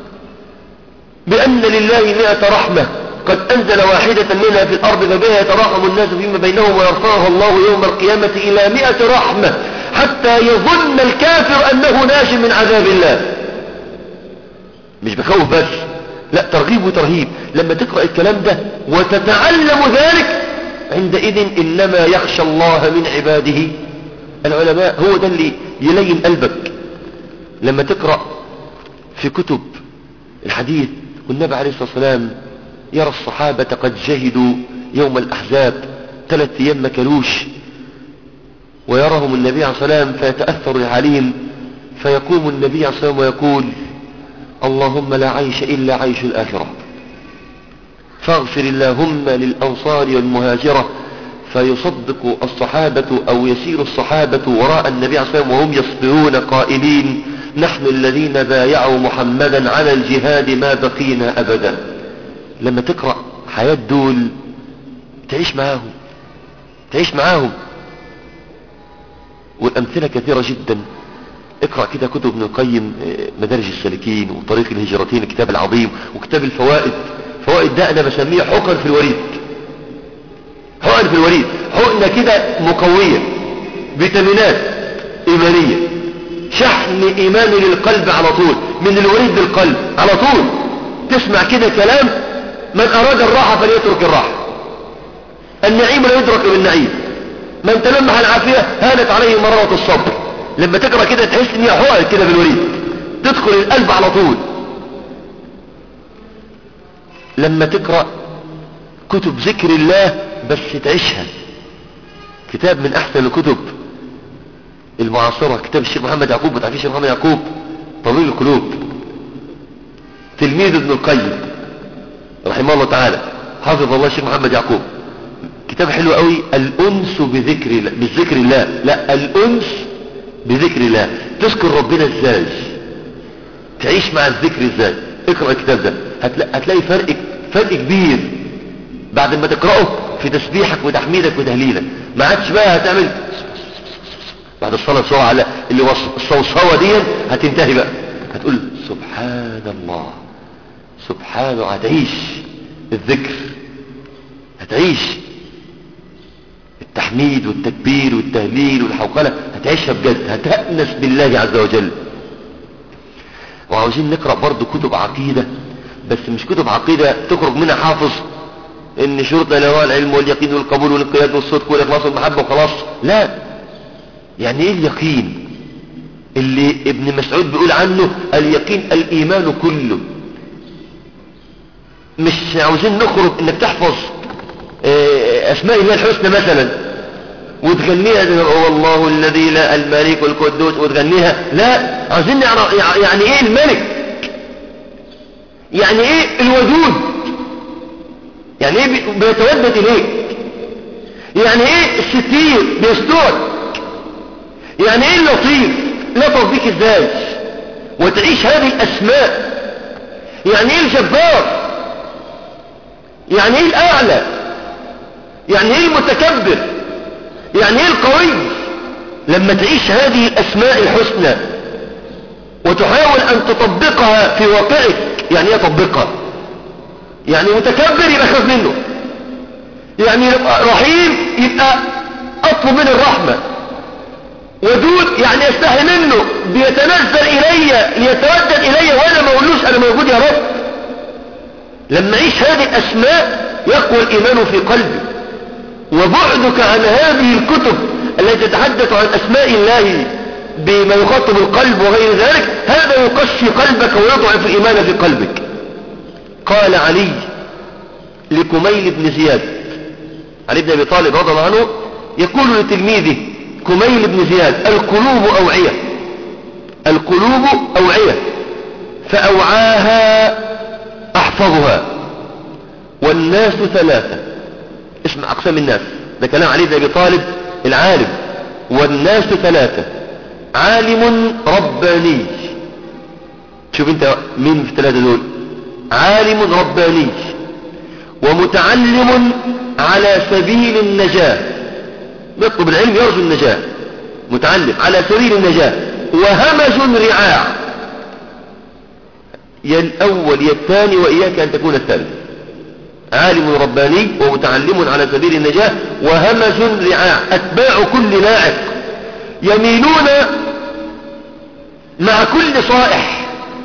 بأن لله مئة رحمة قد أنزل واحدة منها في الأرض فبها يتراحم الناس فيما بينهم ويرفعها الله يوم القيامة إلى مئة رحمة حتى يظن الكافر أنه ناج من عذاب الله مش بخوف بس لا ترغيب وترهيب لما تقرأ الكلام ده وتتعلم ذلك عندئذ إنما يخشى الله من عباده العلماء هو ده اللي يلين قلبك لما تقرأ في كتب الحديث والنبي عليه الصلاة والسلام يرى الصحابة قد جهدوا يوم الأحزاب ثلاث أيام ما كلوش ويراهم النبي عليه الصلاة والسلام فيتأثر عليهم فيقوم النبي عليه الصلاة والسلام ويقول اللهم لا عيش إلا عيش الآخرة فاغفر اللهم للأنصار والمهاجرة فيصدق الصحابة أو يسير الصحابة وراء النبي عليه الصلاة والسلام وهم يصبرون قائلين نحن الذين بايعوا محمدا على الجهاد ما بقينا أبدا لما تقرأ حياة دول تعيش معاهم تعيش معاهم والأمثلة كثيرة جدا اقرأ كده كتب ابن القيم مدارج السالكين وطريق الهجرتين الكتاب العظيم وكتاب الفوائد فوائد ده أنا بسميه حقن في الوريد حقن في الوريد حقنة كده مقوية فيتامينات إيمانية شحن إيماني للقلب على طول من الوريد للقلب على طول تسمع كده كلام من أراد الراحة فليترك الراحة النعيم لا يدرك بالنعيم من تلمح العافية هانت عليه مرارة الصبر لما تقرأ كده تحس ان هي حقن كده في الوريد تدخل القلب على طول لما تقرأ كتب ذكر الله بس تعيشها كتاب من احسن الكتب المعاصرة كتاب الشيخ محمد يعقوب بتاع الشيخ محمد يعقوب طويل القلوب تلميذ ابن القيم رحمه الله تعالى حافظ الله الشيخ محمد يعقوب كتاب حلو قوي الانس بذكر الله بذكر الله لا الانس بذكر الله تذكر ربنا ازاي تعيش مع الذكر ازاي اقرأ الكتاب ده هتلاقي, هتلاقي فرق فرق كبير بعد ما تقرأه في تسبيحك وتحميدك وتهليلك ما عادش بقى هتعمل بعد الصلاة بسرعة على اللي وص... الصوصوة دي هتنتهي بقى هتقول سبحان الله سبحانه هتعيش الذكر هتعيش التحميد والتكبير والتهليل والحوقلة هتعيشها بجد هتأنس بالله عز وجل وعاوزين نقرأ برضو كتب عقيدة بس مش كتب عقيدة تخرج منها حافظ ان شرطة لهو العلم واليقين والقبول والانقياد والصدق والاخلاص والمحبة وخلاص لا يعني ايه اليقين اللي ابن مسعود بيقول عنه اليقين الايمان كله مش عاوزين نخرج انك تحفظ اسماء الله الحسنى مثلا وتغنيها هو الله الذي لا الملك القدوس وتغنيها لا عاوزين نعرف يعني ايه الملك يعني ايه الودود يعني ايه بيتودد اليك يعني ايه الستير بيسترك يعني ايه اللطيف لطف بيك ازاي وتعيش هذه الاسماء يعني ايه الجبار يعني ايه الاعلى يعني ايه المتكبر يعني ايه القوي لما تعيش هذه الاسماء الحسنى وتحاول ان تطبقها في واقعك يعني ايه تطبقها يعني متكبر يبقى خاف منه يعني يبقى رحيم يبقى اطلب منه الرحمة ودود يعني يستحي منه بيتنزل الي ليتودد الي وانا ما اقولوش انا موجود يا رب لما اعيش هذه الاسماء يقوى الايمان في قلبي وبعدك عن هذه الكتب التي تتحدث عن اسماء الله بما يخاطب القلب وغير ذلك هذا يقشي قلبك ويضعف الايمان في قلبك قال علي لكميل بن زياد علي بن ابي طالب رضي الله عنه يقول لتلميذه كميل بن زياد القلوب اوعية القلوب اوعية فاوعاها احفظها والناس ثلاثة اسمع اقسام الناس ده كلام علي بن ابي طالب العالم والناس ثلاثة عالم رباني شوف انت مين في الثلاثة دول عالم رباني ومتعلم على سبيل النجاة يطلب العلم يرجو النجاة متعلم على سبيل النجاة وهمج رعاع يا الأول يا الثاني وإياك أن تكون الثالث عالم رباني ومتعلم على سبيل النجاة وهمج رعاع أتباع كل ناعق يميلون مع كل صائح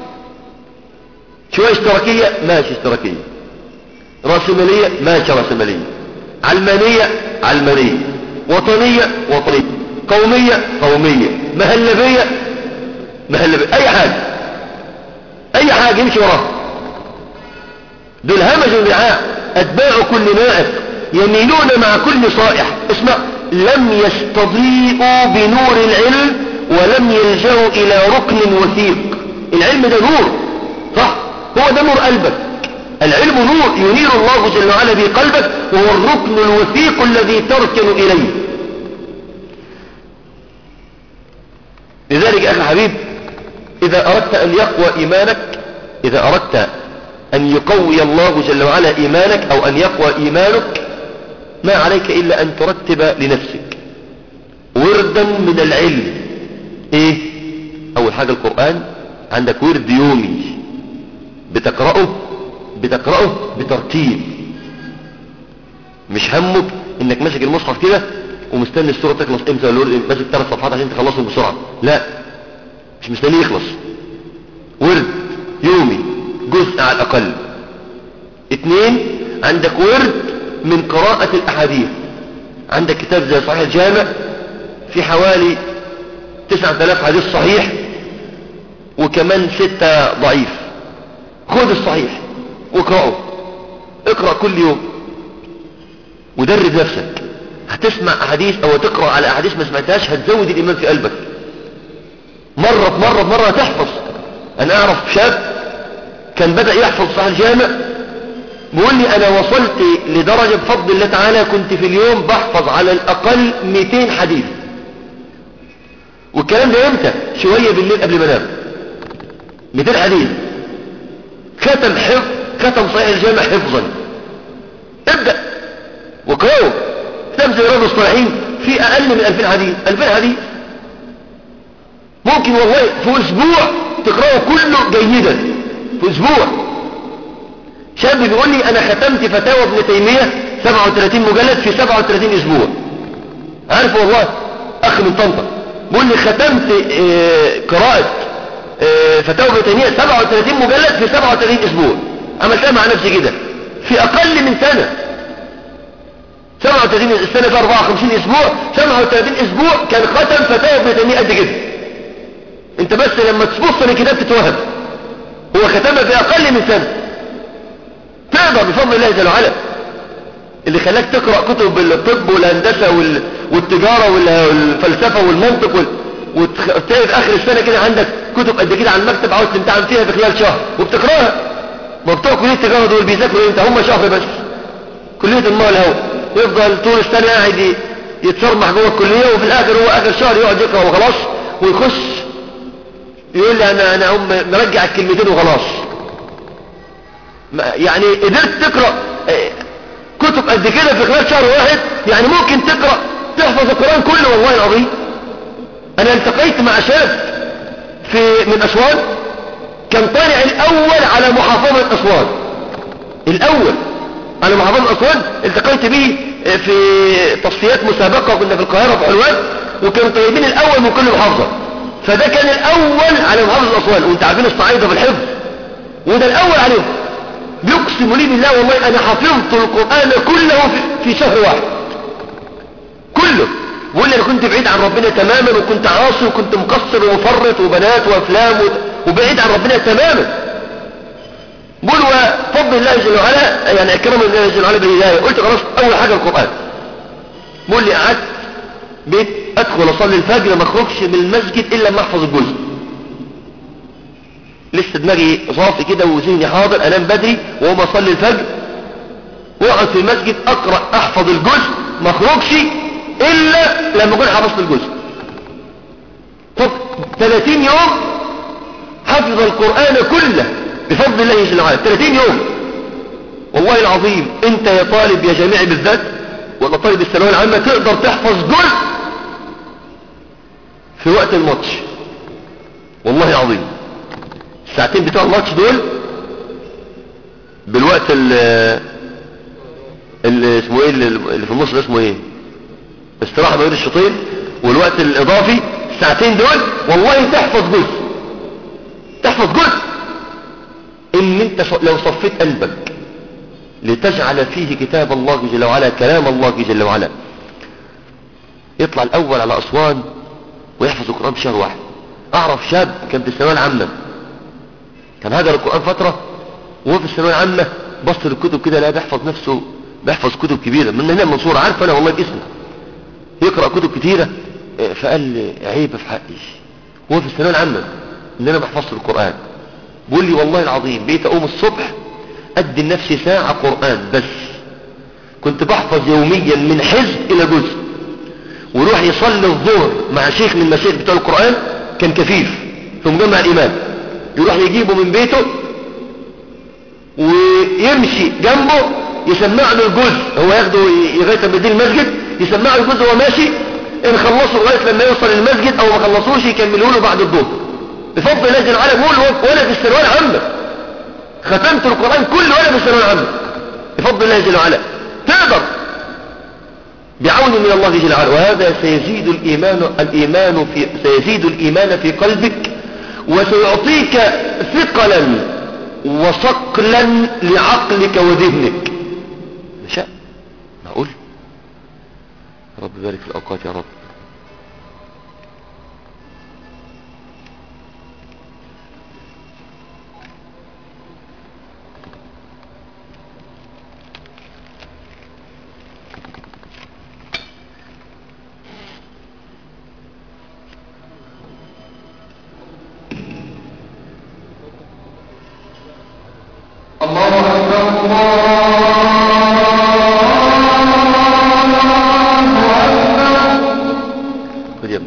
شوية اشتراكية ماشي اشتراكية راسمالية ماشي راسمالية علمانية علمانية وطنية وطنية قومية قومية مهلبية مهلبية اي حاجة اي حاجة يمشي وراها دول همج الرعاع اتباع كل نائب يميلون مع كل صائح اسمع لم يستضيئوا بنور العلم ولم يلجأوا الى ركن وثيق العلم ده نور صح هو ده نور قلبك العلم نور ينير الله جل وعلا به قلبك وهو الركن الوثيق الذي تركن إليه لذلك أخي حبيب إذا أردت أن يقوى إيمانك إذا أردت أن يقوي الله جل وعلا إيمانك أو أن يقوى إيمانك ما عليك إلا أن ترتب لنفسك وردا من العلم ايه اول حاجة القرآن عندك ورد يومي بتقرأه بتقرأه بترتيب مش همك انك ماسك المصحف كده ومستني السورة تخلص امتى ولا الورد ماسك ثلاث صفحات عشان تخلصهم بسرعة لا مش مستني يخلص ورد يومي جزء على الاقل اتنين عندك ورد من قراءة الاحاديث عندك كتاب زي صحيح الجامع في حوالي تسعة آلاف حديث صحيح وكمان ستة ضعيف خذ الصحيح واقرأه اقرأ كل يوم ودرب نفسك هتسمع أحاديث أو تقرأ على أحاديث ما سمعتهاش هتزود الإيمان في قلبك مرة بمرة بمرة هتحفظ أنا أعرف شاب كان بدأ يحفظ صحيح الجامع بيقول لي أنا وصلت لدرجة بفضل الله تعالى كنت في اليوم بحفظ على الأقل 200 حديث والكلام ده امتى شوية بالليل قبل ما انام 200 حديث ختم حفظ ختم صحيح الجامع حفظا ابدأ وقرأوا كتاب زي رياض الصالحين في اقل من 2000 حديث 2000 حديث ممكن والله في اسبوع تقرأه كله جيدا في اسبوع شاب بيقول لي انا ختمت فتاوى ابن تيمية 37 مجلد في 37 اسبوع عارف والله اخ من طنطا بيقول لي ختمت آه، قراءة آه، فتاوى ابن تيمية 37 مجلد في 37 اسبوع عملتها مع نفسي كده في اقل من سنة 37 السنة في 54 اسبوع 37 اسبوع كان ختم فتاوى ابن تيمية قد كده انت بس لما تبص للكتاب تتوهم هو ختمها في اقل من سنة تقدر بفضل الله جل وعلا اللي خلاك تقرأ كتب الطب والهندسة وال... والتجارة وال... والفلسفة والمنطق وال... وتلاقي في اخر السنة كده عندك كتب قد كده على المكتب عاوز تمتحن فيها في خلال شهر وبتقراها ما بتوع كلية التجارة دول بيذاكروا امتى هم شهر بس كلية الماء والهواء يفضل طول السنة قاعد ي- يتصرمح جوه الكلية وفي الاخر هو اخر شهر يقعد يقرأ وخلاص ويخش يقول لي انا انا هم مرجع الكلمتين وخلاص ما- يعني قدرت تقرأ آه، كتب قد كده في خلال شهر واحد يعني ممكن تقرأ تحفظ القرآن كله والله العظيم انا التقيت مع شاب في من اسوان كان طالع الاول على محافظة اسوان الاول على محافظة اسوان التقيت به في تصفيات مسابقة كنا في القاهرة في حلوان وكانوا طيبين الاول من كل محافظة فده كان الاول على محافظة اسوان وانت عارفين الصعايدة في الحفظ وده الاول عليهم بيقسم لي بالله والله انا حفظت القرآن كله في- في شهر واحد كله بيقول لي انا كنت بعيد عن ربنا تماما وكنت عاصي وكنت مقصر ومفرط وبنات وافلام و- وبعيد عن ربنا تماما بقول وفضل الله جل وعلا يعني اكرم الله جل وعلا بالهدايه قلت خلاص اول حاجه القران بقول لي قعدت بيت ادخل اصلي الفجر ما اخرجش من المسجد الا لما احفظ الجزء لسه دماغي صافي كده وذهني حاضر انام بدري واقوم اصلي الفجر واقعد في المسجد اقرا احفظ الجزء ما اخرجش الا لما اكون حفظت الجزء طب 30 يوم حفظ القران كله بفضل الله جل وعلا 30 يوم والله العظيم انت يا طالب يا جامعي بالذات ولا طالب الثانويه العامه تقدر تحفظ جزء في وقت الماتش والله العظيم الساعتين بتوع الماتش دول بالوقت ال اللي اسمه ايه اللي اللي في النص ده اسمه ايه استراحة بين الشوطين والوقت الاضافي الساعتين دول والله تحفظ جزء تحفظ جزء ان انت ص- لو صفيت قلبك لتجعل فيه كتاب الله جل وعلا كلام الله جل وعلا يطلع الاول على اسوان ويحفظ القرآن في شهر واحد اعرف شاب كان في الثانويه العامه كان هاجر القرآن فترة وهو في الثانوية العامة بص للكتب كده لا بيحفظ نفسه بيحفظ كتب كبيرة من هنا منصور عارف انا والله باسمه يقرأ كتب كتيرة اه، فقال لي عيب في حقي وهو في الثانوية العامة ان انا بحفظت القرآن بيقول لي والله العظيم بقيت اقوم الصبح ادي لنفسي ساعة قرآن بس كنت بحفظ يوميا من حزب الى جزء ويروح يصلي الظهر مع شيخ من المشايخ بتوع القرآن كان كفيف في مجمع الإمام يروح يجيبه من بيته ويمشي جنبه يسمع له الجزء هو ياخده لغاية ما يديه المسجد يسمع له الجزء وهو ماشي ان خلصوا لغايه لما يوصل المسجد او ما خلصوش يكملوا له بعد الظهر بفضل الله جل وعلا بيقول وانا في الثانويه العامه ختمت القران كله وانا في الثانويه العامه بفضل الله جل وعلا تقدر بعون من الله جل وعلا وهذا سيزيد الإيمان الإيمان في سيزيد الإيمان في قلبك وسيعطيك ثقلا وصقلا لعقلك وذهنك شاء معقول رب بارك في الأوقات يا رب خد يا ابني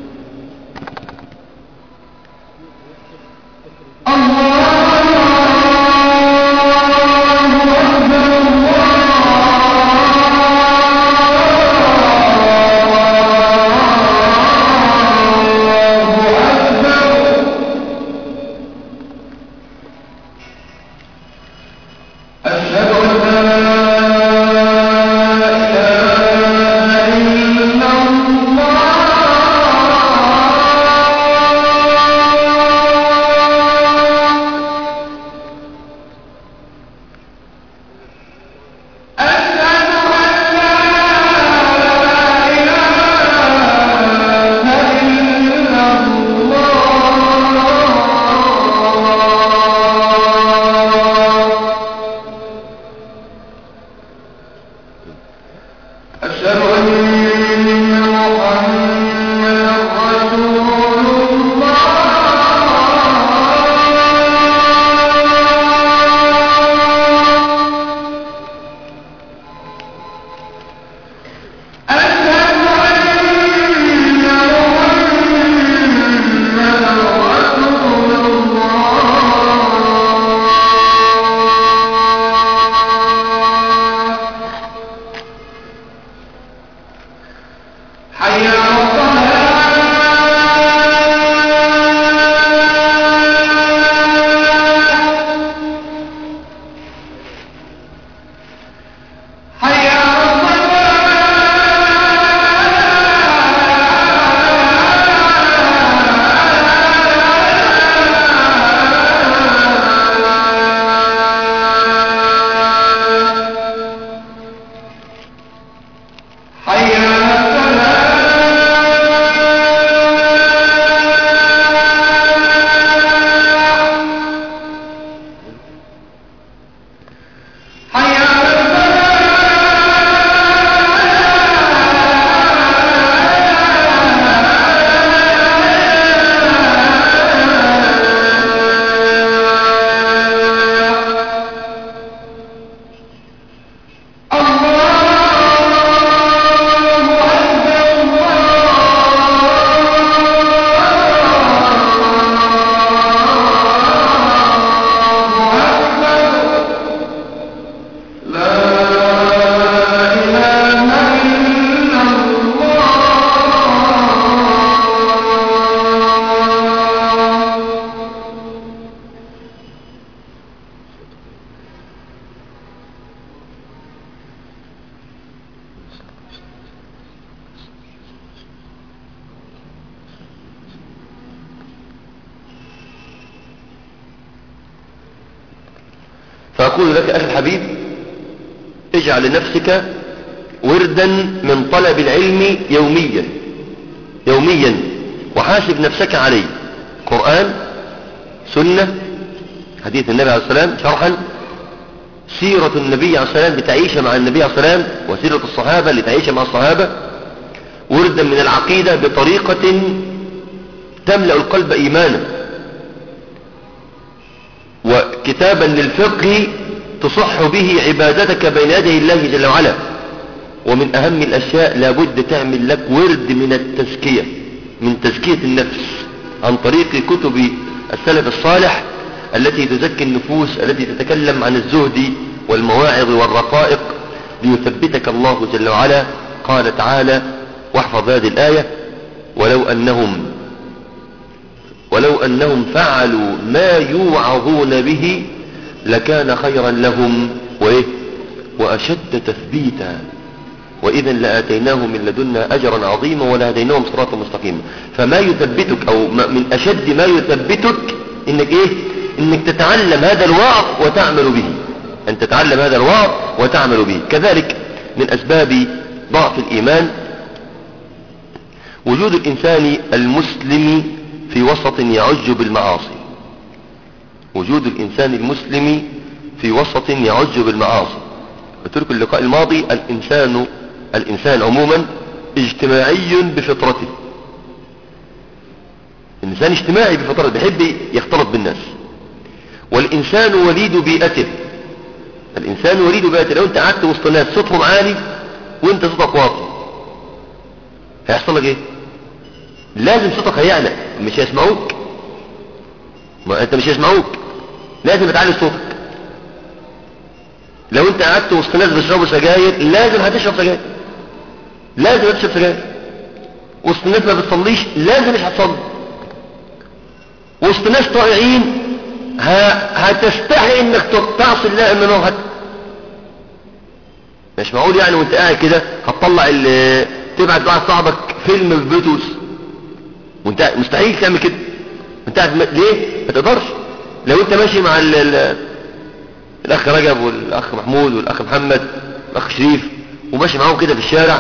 فأقول لك أخي الحبيب اجعل لنفسك وردا من طلب العلم يوميا يوميا وحاسب نفسك عليه قرآن سنة حديث النبي عليه السلام شرحا سيرة النبي عليه السلام بتعيش مع النبي عليه السلام وسيرة الصحابة لتعيش مع الصحابة وردا من العقيدة بطريقة تملأ القلب إيمانا وكتابا للفقه تصح به عبادتك بين يدي الله جل وعلا ومن أهم الأشياء لابد تعمل لك ورد من التزكية من تزكية النفس عن طريق كتب السلف الصالح التي تزكي النفوس التي تتكلم عن الزهد والمواعظ والرقائق ليثبتك الله جل وعلا قال تعالى واحفظ هذه الآية ولو أنهم ولو أنهم فعلوا ما يوعظون به لكان خيرا لهم وإيه وأشد تثبيتا وإذا لآتيناهم من لدنا أجرا عظيما ولهديناهم صراطا مستقيما فما يثبتك أو من أشد ما يثبتك إنك إيه إنك تتعلم هذا الوعظ وتعمل به أن تتعلم هذا الوعظ وتعمل به كذلك من أسباب ضعف الإيمان وجود الإنسان المسلم في وسط يعج بالمعاصي وجود الإنسان المسلم في وسط يعج بالمعاصي قلت اللقاء الماضي الإنسان الإنسان عموما اجتماعي بفطرته الإنسان اجتماعي بفطرته بيحب يختلط بالناس والإنسان وليد بيئته الإنسان وليد بيئته لو أنت قعدت وسط ناس صوتهم عالي وأنت صوتك واطي هيحصل لك إيه لازم صوتك هيعلى مش هيسمعوك ما أنت مش هيسمعوك لازم تعلي صوتك لو أنت قعدت وسط ناس بيشربوا سجاير لازم هتشرب سجاير لازم هتشرب سجاير وسط ناس ما بتصليش لازم مش هتصلي وسط ناس طائعين هتستحي انك تعصي الله انه هت مش معقول يعني وانت قاعد كده هتطلع تبعت واحد صاحبك فيلم في بيتوس وانت مستحيل تعمل كده انت قاعد ليه ما تقدرش لو انت ماشي مع ال ال الاخ رجب والاخ محمود والاخ محمد والاخ شريف وماشي معاهم كده في الشارع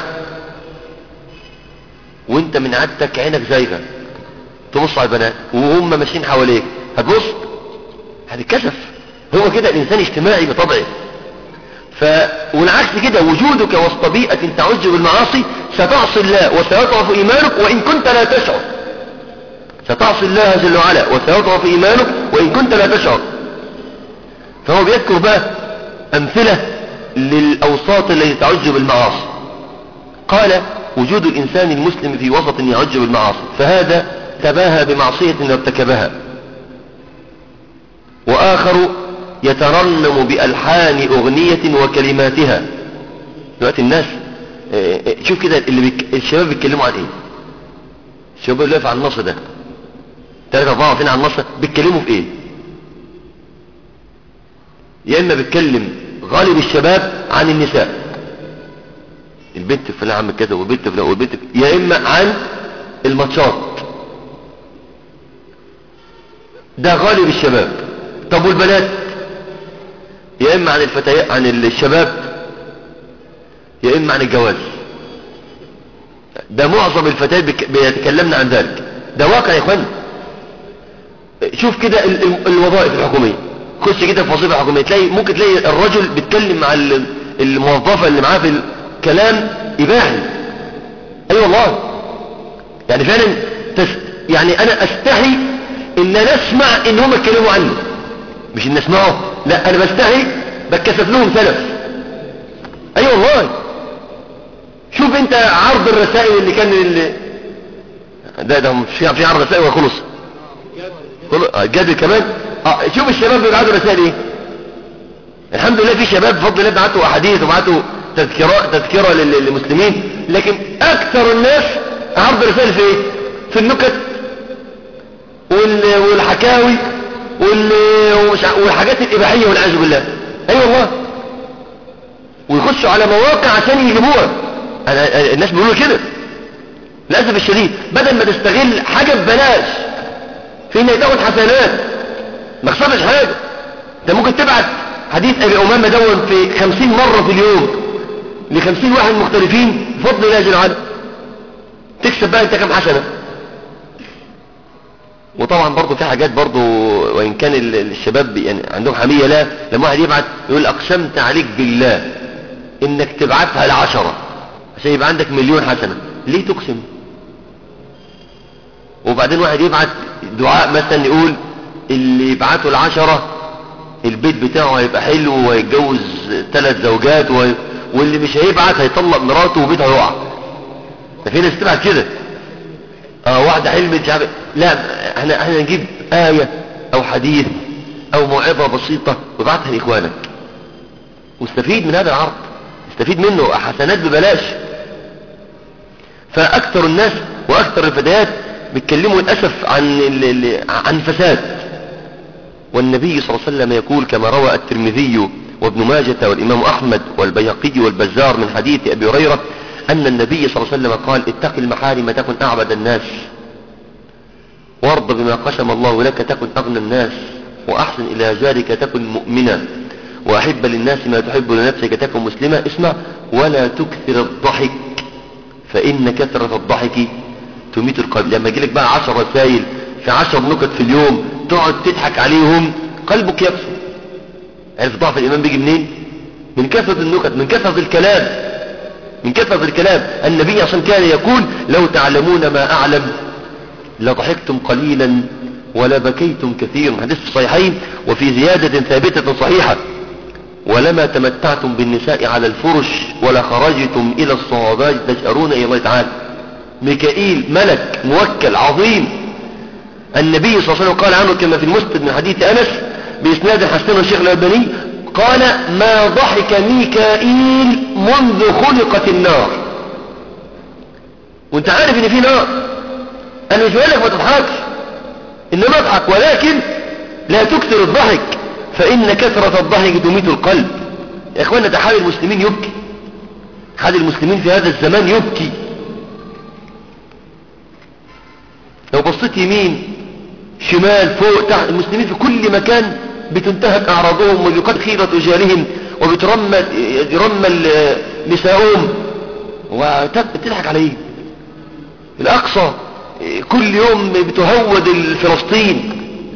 وانت من عادتك عينك زايغه تبص على البنات وهم ماشيين حواليك هتبص هتتكسف هو كده الانسان اجتماعي بطبعه ف... والعكس كده وجودك وسط بيئة تعج بالمعاصي ستعصي الله وسيضعف إيمانك وإن كنت لا تشعر ستعصي الله جل وعلا وسيضعف إيمانك وإن كنت لا تشعر فهو بيذكر بقى أمثلة للأوساط التي تعج بالمعاصي قال وجود الإنسان المسلم في وسط يعج بالمعاصي فهذا تباهى بمعصية ارتكبها وآخر يترنم بألحان أغنية وكلماتها دلوقتي الناس شوف كده اللي بيك... الشباب بيتكلموا عن ايه الشباب اللي واقف على النص ده ثلاثة أربعة واقفين على النص بيتكلموا في ايه يا إما بيتكلم غالب الشباب عن النساء البنت فلان عم كذا والبنت فلان والبنت يا إما عن الماتشات ده غالب الشباب طب والبنات يا إما عن الفتيات عن الشباب يا إما عن الجواز ده معظم الفتيات بيتكلمنا عن ذلك ده واقع يا اخوان شوف كده الوظائف الحكومية خش كده في وظيفة حكومية تلاقي ممكن تلاقي الرجل بيتكلم مع الموظفة اللي معاه في الكلام إباحي أي أيوة والله يعني فعلا تس يعني أنا أستحي إن أنا أسمع إن هم يتكلموا عني مش إن أسمعه لا أنا بستحي بتكسف لهم سلف أي أيوة والله شوف انت عرض الرسائل اللي كان اللي ده ده في في عرض رسائل وخلص جد كمان اه شوف الشباب بيبعتوا رسائل ايه الحمد لله في شباب بفضل الله بعتوا احاديث وبعتوا تذكرة تذكرة للمسلمين لكن اكثر الناس عرض رسائل في ايه في النكت والحكاوي والحاجات الاباحية والعياذ بالله اي أيوة والله ويخشوا على مواقع عشان يجيبوها أنا الناس بيقولوا كده للأسف الشديد بدل ما تستغل حاجة ببلاش في انك تاخد حسنات ما خسرتش حاجة انت ممكن تبعت حديث ابي امامة دون في خمسين مرة في اليوم لخمسين واحد مختلفين بفضل الله جل وعلا تكسب بقى انت كم حسنة وطبعا برضه في حاجات برضه وان كان الشباب يعني عندهم حمية لا لما واحد يبعت يقول اقسمت عليك بالله انك تبعتها العشرة عشان يبقى عندك مليون حسنة ليه تقسم وبعدين واحد يبعت دعاء مثلا يقول اللي يبعته العشرة البيت بتاعه هيبقى حلو ويتجوز ثلاث زوجات و... واللي مش هيبعت هيطلق مراته وبيتها يقع ده في ناس تبعت كده اه واحدة حلمت مش عارف لا احنا احنا نجيب آية او حديث او موعظة بسيطة وابعتها لاخوانك واستفيد من هذا العرض استفيد منه حسنات ببلاش فاكثر الناس واكثر الفتيات بيتكلموا للاسف عن ال- ال- عن فساد والنبي صلى الله عليه وسلم يقول كما روى الترمذي وابن ماجة والإمام أحمد والبيهقي والبزار من حديث أبي هريرة أن النبي صلى الله عليه وسلم قال اتق المحارم تكن أعبد الناس وارض بما قسم الله لك تكن أغنى الناس وأحسن إلى جارك تكن مؤمنا وأحب للناس ما تحب لنفسك تكن مسلما اسمع ولا تكثر الضحك فإن كثرة الضحك تميت القلب لما يجيلك بقى عشر رسائل في عشر نكت في اليوم تقعد تضحك عليهم قلبك يكسر عرف ضعف الإيمان بيجي منين من كثرة النكت من كثرة الكلام من كثرة الكلام النبي عشان كان يقول لو تعلمون ما أعلم لضحكتم قليلا ولا بكيتم كثيرا حديث في الصحيحين وفي زيادة ثابتة صحيحة ولما تمتعتم بالنساء على الفرش ولا خرجتم إلى الصوابات تجأرون إلى الله تعالى ميكائيل ملك موكل عظيم النبي صلى الله عليه وسلم قال عنه كما في المسند من حديث أنس بإسناد حسن الشيخ الألباني قال ما ضحك ميكائيل منذ خلقت النار وانت عارف ان في نار انا مش بقول لك ما تضحكش انما اضحك ولكن لا تكثر الضحك فان كثرة الضحك تميت القلب يا اخوانا ده حال المسلمين يبكي حال المسلمين في هذا الزمان يبكي لو بصيت يمين شمال فوق تحت المسلمين في كل مكان بتنتهك اعراضهم ويقد خيرة رجالهم وبترمى يرمى نساؤهم وتضحك عليه الاقصى كل يوم بتهود فلسطين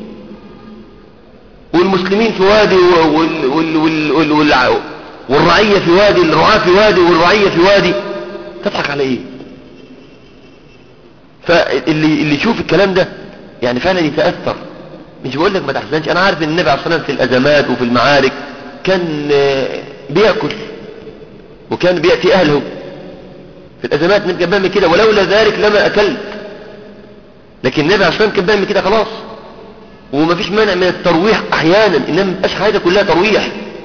والمسلمين في وادي وال وال وال وال وال والرعية في وادي الرعاة في وادي والرعية في وادي تضحك على ايه فاللي اللي يشوف الكلام ده يعني فعلا يتأثر مش بقول لك ما تحزنش انا عارف ان النبي عليه الصلاة والسلام في الازمات وفي المعارك كان بيأكل وكان بيأتي اهله في الازمات نبقى بيعمل كده ولولا ذلك لما اكلت لكن النبي عليه الصلاة والسلام كان بيعمل كده خلاص وما فيش مانع من الترويح احيانا انما ما تبقاش حياتك كلها ترويح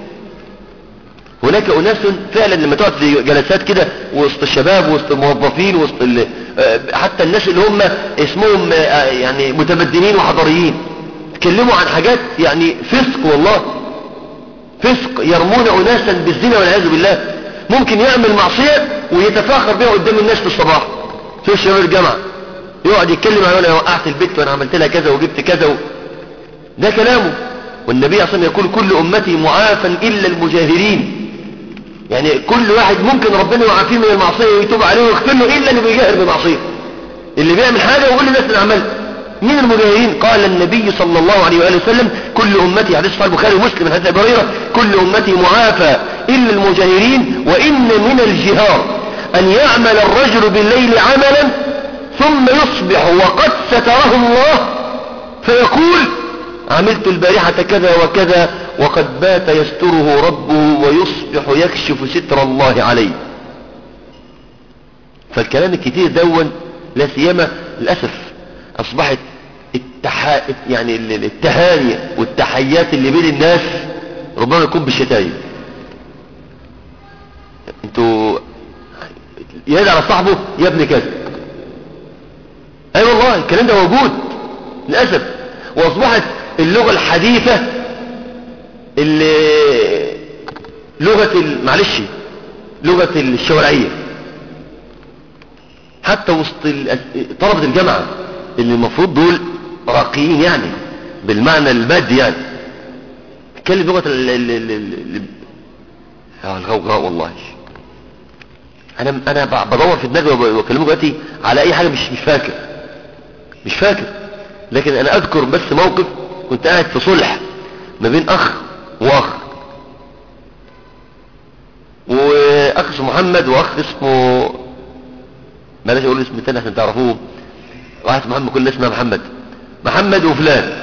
هناك اناس فعلا لما تقعد في جلسات كده وسط الشباب وسط الموظفين وسط حتى الناس اللي هم اسمهم يعني متمدنين وحضاريين تكلموا عن حاجات يعني فسق والله فسق يرمون اناسا بالزنا والعياذ بالله ممكن يعمل معصية ويتفاخر بها قدام الناس في الصباح في شباب الجامعة يقعد يتكلم عن انا وقعت البيت وانا عملت لها كذا وجبت كذا و... ده كلامه والنبي اصلا يقول كل امتي معافى الا المجاهرين يعني كل واحد ممكن ربنا يعافيه من المعصية ويتوب عليه ويغفر له الا اللي بيجاهر بمعصية اللي بيعمل حاجة ويقول للناس اللي عملها مين المجاهرين قال النبي صلى الله عليه وآله وسلم كل أمتي حديث صحيح البخاري ومسلم حديث أبي هريرة كل أمتي معافى إلا المجاهرين وإن من الجهار أن يعمل الرجل بالليل عملا ثم يصبح وقد ستره الله فيقول عملت البارحة كذا وكذا وقد بات يستره ربه ويصبح يكشف ستر الله عليه فالكلام الكتير دون لا سيما للأسف أصبحت التحا... يعني التهاني والتحيات اللي بين الناس ربما يكون بالشتايم انتوا يدعى على صاحبه يا ابن كذا اي أيوة والله الكلام ده موجود للأسف واصبحت اللغة الحديثة اللي لغة معلش لغة الشوارعية حتى وسط طلبة الجامعة اللي المفروض دول راقيين يعني بالمعنى المادي يعني تتكلم لغة ال ال ال ال الغوغاء والله انا انا بدور في دماغي واكلمه دلوقتي على اي حاجه مش مش فاكر مش فاكر لكن انا اذكر بس موقف كنت قاعد في صلح ما بين اخ واخ واخ اسمه محمد واخ اسمه بلاش اقول اسم تاني عشان تعرفوه واحد اسمه محمد كل اسمه محمد محمد وفلان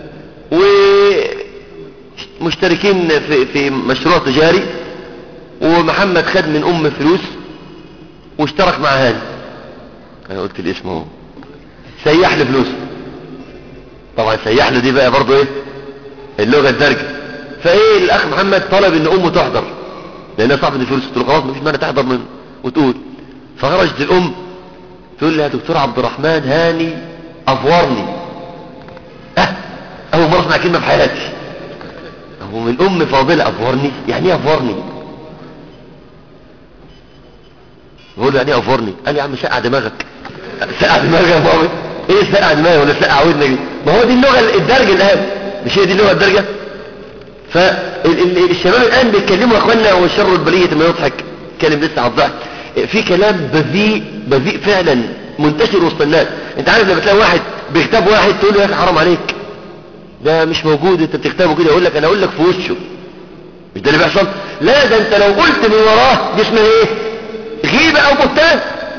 ومشتركين في في مشروع تجاري ومحمد خد من ام فلوس واشترك مع هاني انا قلت الاسم اهو سيح له فلوس طبعا سيح له دي بقى برضه ايه اللغه الدارجه فايه الاخ محمد طلب ان امه تحضر لانها صاحبه الفلوس قلت له خلاص مفيش مانع تحضر من وتقول فخرجت الام تقول لي يا دكتور عبد الرحمن هاني افورني اه اول مرة اسمع كلمة في حياتي هو من ام فاضلة افورني يعني ايه افورني بقول له يعني ايه افورني قال لي يا عم سقع دماغك سقع دماغك يا مامي ايه سقع دماغي ولا سقع ودنك دي ما هو دي اللغة الدرجة الان مش هي دي اللغة الدرجة فالشباب الان بيتكلموا يا اخوانا والشر البلية ما يضحك كلم لسه على الضحك في كلام بذيء بذيء فعلا منتشر وسط الناس انت عارف لما تلاقي واحد بيغتاب واحد تقول له يا اخي حرام عليك ده مش موجود انت بتغتابه كده يقول لك انا اقول لك في وشه مش ده اللي بيحصل لا ده انت لو قلت من وراه دي اسمها ايه غيبة او بهتان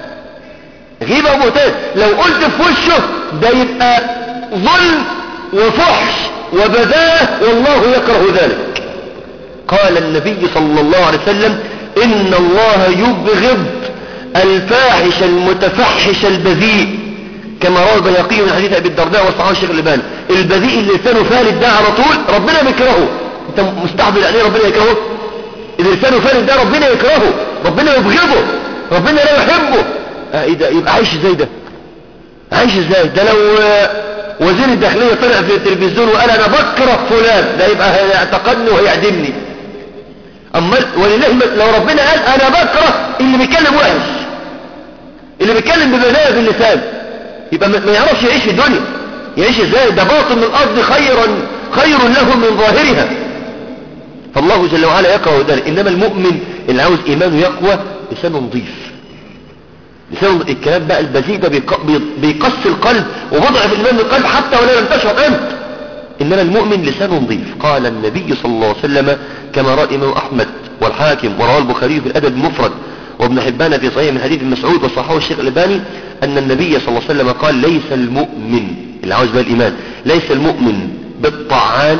غيبة او بهتان لو قلت في وشه ده يبقى ظلم وفحش وبذاه والله يكره ذلك قال النبي صلى الله عليه وسلم إن الله يبغض الفاحش المتفحش البذيء كما روى البياقي من حديث أبي الدرداء والصحابة الشيخ اللباني البذيء اللي لسانه فالد ده على طول ربنا بيكرهه انت مستحضر يعني ربنا يكرهه اللي لسانه فالد ده ربنا يكرهه ربنا يبغضه ربنا لا يحبه اه ايه ده يبقى عايش ازاي ده عايش ازاي ده لو وزير الداخلية طلع في التلفزيون وقال انا بكره فلان ده يبقى هيعتقدني وهيعدمني اما ولله لو ربنا قال انا بكره اللي بيتكلم وحش اللي بيتكلم ببناء في اللسان يبقى ما يعرفش يعيش في الدنيا يعيش ازاي ده باطن من الارض خيرا خير له من ظاهرها فالله جل وعلا يكره ذلك انما المؤمن اللي عاوز ايمانه يقوى لسانه نظيف لسانه الكلام بقى البذيء ده بيقص القلب وبضعف الايمان من القلب حتى ولو لم تشعر انت انما المؤمن لسانه نظيف قال النبي صلى الله عليه وسلم كما رأى إمام أحمد والحاكم ورواه البخاري في الأدب المفرد وابن حبان في صحيح من حديث مسعود وصححه الشيخ الألباني أن النبي صلى الله عليه وسلم قال ليس المؤمن اللي عاوز بقى الإيمان ليس المؤمن بالطعان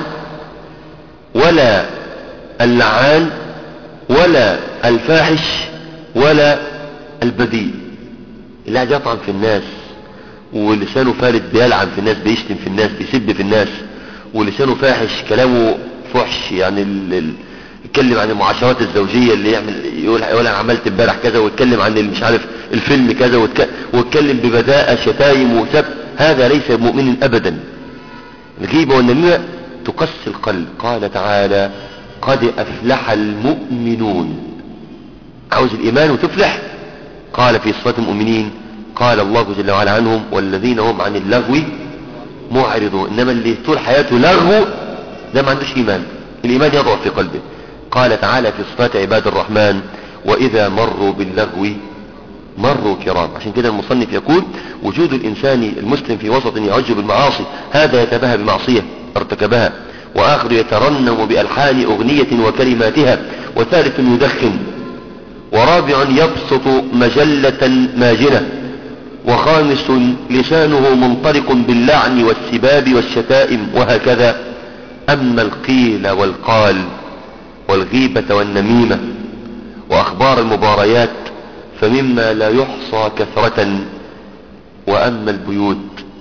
ولا اللعان ولا الفاحش ولا البذيء اللي قاعد يطعن في الناس ولسانه فالد بيلعن في الناس بيشتم في الناس بيسب في الناس ولسانه فاحش كلامه فحش يعني ال... ال... يتكلم عن المعاشرات الزوجية اللي يعمل يقول يقول انا عملت امبارح كذا ويتكلم عن مش عارف الفيلم كذا وتك... ويتكلم ببذاءة شتايم وسب هذا ليس مؤمن ابدا الغيبة والنميمة تقسي القلب قال تعالى قد افلح المؤمنون عاوز الايمان وتفلح قال في صفات المؤمنين قال الله جل وعلا عنهم والذين هم عن اللغو معرضون انما اللي طول حياته لغو ده ما عندوش ايمان الايمان يضعف في قلبه قال تعالى في صفات عباد الرحمن واذا مروا باللغو مروا كرام عشان كده المصنف يقول وجود الانسان المسلم في وسط يعج بالمعاصي هذا يتباهى بمعصية ارتكبها واخر يترنم بالحان اغنية وكلماتها وثالث يدخن ورابع يبسط مجلة ماجنة وخامس لسانه منطلق باللعن والسباب والشتائم وهكذا أما القيل والقال والغيبة والنميمة وأخبار المباريات فمما لا يحصى كثرة وأما البيوت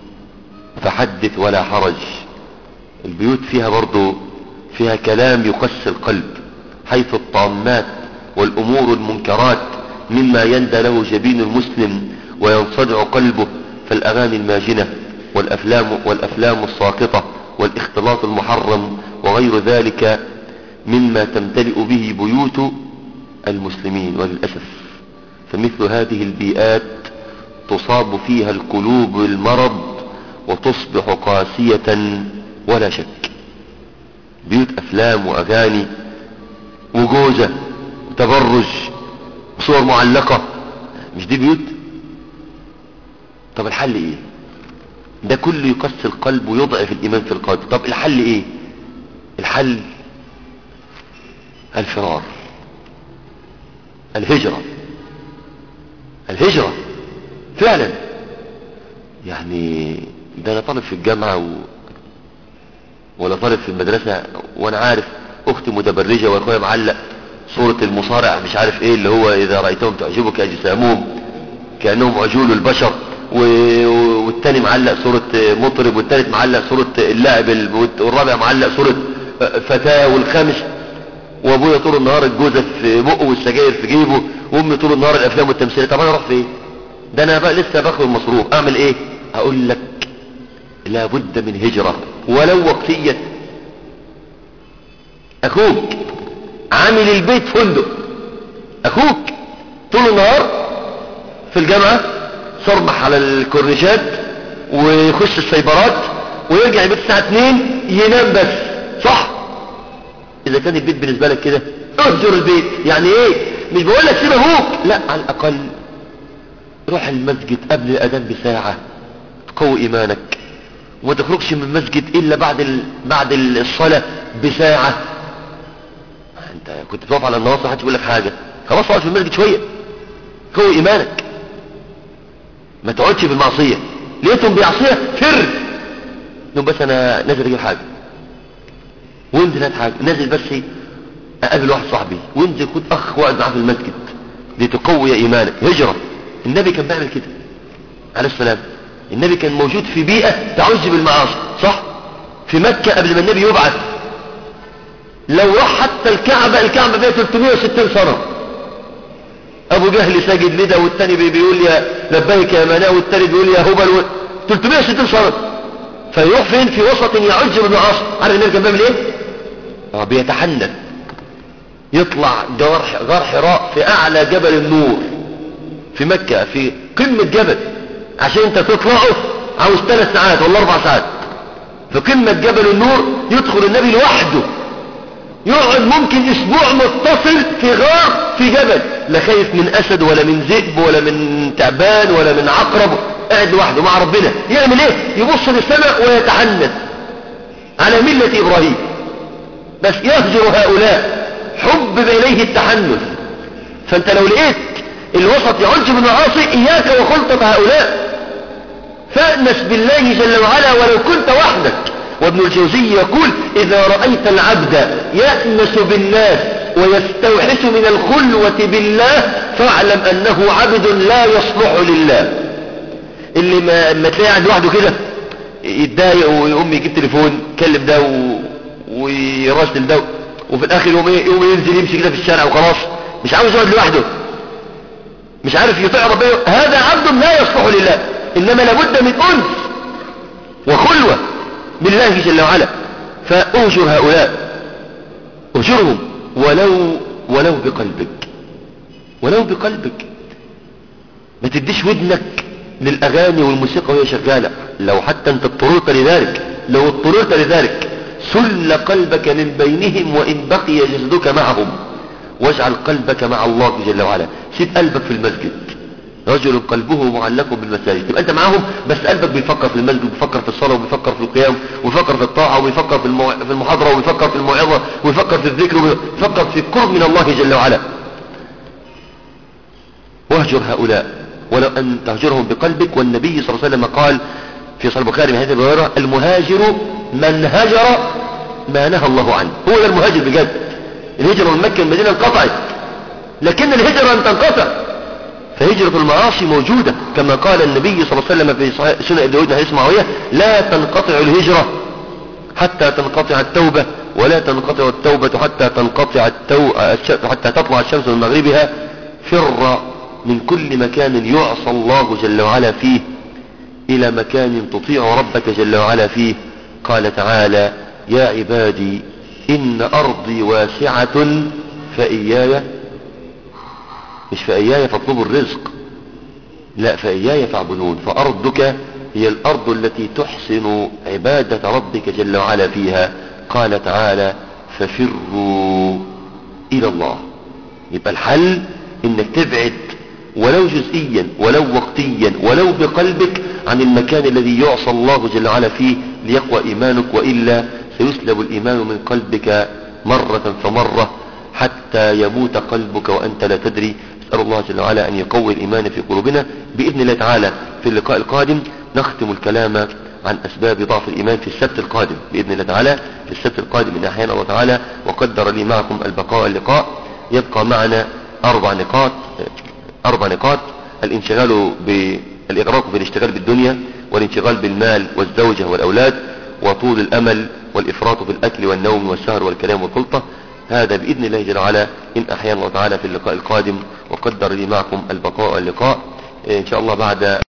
فحدث ولا حرج البيوت فيها برضو فيها كلام يقسي القلب حيث الطامات والأمور المنكرات مما يندى له جبين المسلم وينصدع قلبه فالأغاني الماجنة والأفلام, والأفلام الساقطة والاختلاط المحرم وغير ذلك مما تمتلئ به بيوت المسلمين وللأسف فمثل هذه البيئات تصاب فيها القلوب بالمرض وتصبح قاسية ولا شك بيوت أفلام وأغاني وجوزة وتبرج وصور معلقة مش دي بيوت طب الحل ايه ده كله يقسي القلب ويضعف الايمان في القلب طب الحل ايه الحل الفرار الهجرة الهجرة فعلا يعني ده انا طالب في الجامعة و... ولا طالب في المدرسة وانا عارف اختي متبرجة واخويا معلق صورة المصارع مش عارف ايه اللي هو اذا رأيتهم تعجبك اجسامهم كأنهم عجول البشر و... والتاني معلق صورة مطرب والتالت معلق صورة اللاعب والرابع معلق صورة فتاة والخامس وابويا طول النهار الجوزة في بقه والسجاير في جيبه وامي طول النهار الافلام والتمثيلية طب انا اروح فين ده انا بقى لسه باخد المصروف اعمل ايه اقول لك لابد من هجرة ولو وقتية اخوك عامل البيت فندق اخوك طول النهار في الجامعة صربح على الكورنيشات ويخش السيبرات ويرجع البيت الساعة 2 ينام بس صح اذا كان البيت بالنسبة لك كده اهجر البيت يعني ايه مش بقول لك سيب اخوك لا على الاقل روح المسجد قبل الاذان بساعة تقوي ايمانك وما تخرجش من المسجد الا بعد ال... بعد الصلاة بساعة انت كنت بتقف على النواصي محدش يقول لك حاجة خلاص اقعد في المسجد شوية قوي ايمانك ما تقعدش في المعصية لقيتهم بيعصيها فر نقول بس انا نازل اجيب حاجة وانزل هات حاجة نازل بس اقابل واحد صاحبي وانزل خد اخ واقعد معاه في المسجد لتقوي ايمانك هجرة النبي كان بيعمل كده عليه السلام النبي كان موجود في بيئة تعج بالمعاصي صح في مكة قبل ما النبي يبعث لو راح حتى الكعبة الكعبة فيها 360 سنة ابو جهل ساجد لده والتاني بيقول يا لبيك يا مناه والتاني بيقول يا هبل و... 360 سنة فيروح فين في وسط يعج بالمعاصي عارف النبي كان بيعمل ايه اه بيتحنث يطلع غار غار حراء في اعلى جبل النور في مكة في قمة جبل عشان انت تطلعه عاوز ثلاث ساعات ولا اربع ساعات في قمة جبل النور يدخل النبي لوحده يقعد ممكن اسبوع متصل في غار في جبل لا خايف من اسد ولا من ذئب ولا من تعبان ولا من عقرب قاعد لوحده مع ربنا يعمل ايه يبص للسماء ويتحنث على ملة ابراهيم بس يهجر هؤلاء حبب اليه التحنث فانت لو لقيت الوسط يعج بالمعاصي اياك وخلطة هؤلاء فأنس بالله جل وعلا ولو كنت وحدك وابن الجوزي يقول إذا رأيت العبد يأنس بالناس ويستوحش من الخلوة بالله فاعلم أنه عبد لا يصلح لله اللي ما, ما تلاقي قاعد لوحده كده يتضايق ويقوم يجيب تليفون يكلم ده و... ويراسل ده وفي الاخر يوم ايه يوم ينزل يمشي كده في الشارع وخلاص مش عاوز يقعد لوحده مش عارف يطيع ربنا هذا عبد لا يصلح لله انما لابد من انس وخلوة بالله جل وعلا فاهجر هؤلاء اهجرهم ولو ولو بقلبك ولو بقلبك ما تديش ودنك للاغاني والموسيقى وهي شغالة لو حتى انت اضطررت لذلك لو اضطررت لذلك سل قلبك من بينهم وان بقي جسدك معهم واجعل قلبك مع الله جل وعلا سيب قلبك في المسجد رجل قلبه معلق بالمساجد تبقى انت معاهم بس قلبك بيفكر في المسجد وبيفكر في الصلاة وبيفكر في القيام وبيفكر في الطاعة وبيفكر في, المو... في المحاضرة وبيفكر في الموعظة وبيفكر في الذكر وبيفكر في القرب من الله جل وعلا واهجر هؤلاء ولو ان تهجرهم بقلبك والنبي صلى الله عليه وسلم قال في صحيح البخاري من حديث ابي هريره المهاجر من هجر ما نهى الله عنه هو ده المهاجر بجد الهجرة من مكة المدينة انقطعت لكن الهجرة لم تنقطع فهجرة المعاصي موجودة كما قال النبي صلى الله عليه وسلم في سنة ابن داود حديث معاوية لا تنقطع الهجرة حتى تنقطع التوبة ولا تنقطع التوبة حتى تنقطع التو... حتى تطلع الشمس من مغربها فر من كل مكان يعصى الله جل وعلا فيه إلى مكان تطيع ربك جل وعلا فيه قال تعالى يا عبادي إن أرضي واسعة فإياي مش فإياي فاطلبوا الرزق لا فإياي فاعبدون فأرضك هي الأرض التي تحسن عبادة ربك جل وعلا فيها قال تعالى ففروا إلى الله يبقى الحل إنك تبعد ولو جزئيا ولو وقتيا ولو بقلبك عن المكان الذي يعصى الله جل وعلا فيه ليقوى إيمانك وإلا سيسلب الإيمان من قلبك مرة فمرة حتى يموت قلبك وأنت لا تدري أسأل الله جل وعلا أن يقوي الإيمان في قلوبنا بإذن الله تعالى في اللقاء القادم نختم الكلام عن أسباب ضعف الإيمان في السبت القادم بإذن الله تعالى في السبت القادم إن أحيانا الله تعالى وقدر لي معكم البقاء اللقاء يبقى معنا أربع نقاط أربع نقاط الانشغال بالإغراق في الاشتغال بالدنيا والانشغال بالمال والزوجة والأولاد وطول الأمل والإفراط في الأكل والنوم والسهر والكلام والخلطة هذا بإذن الله جل وعلا إن أحيانا الله تعالى في اللقاء القادم وقدر لي معكم البقاء واللقاء إن شاء الله بعد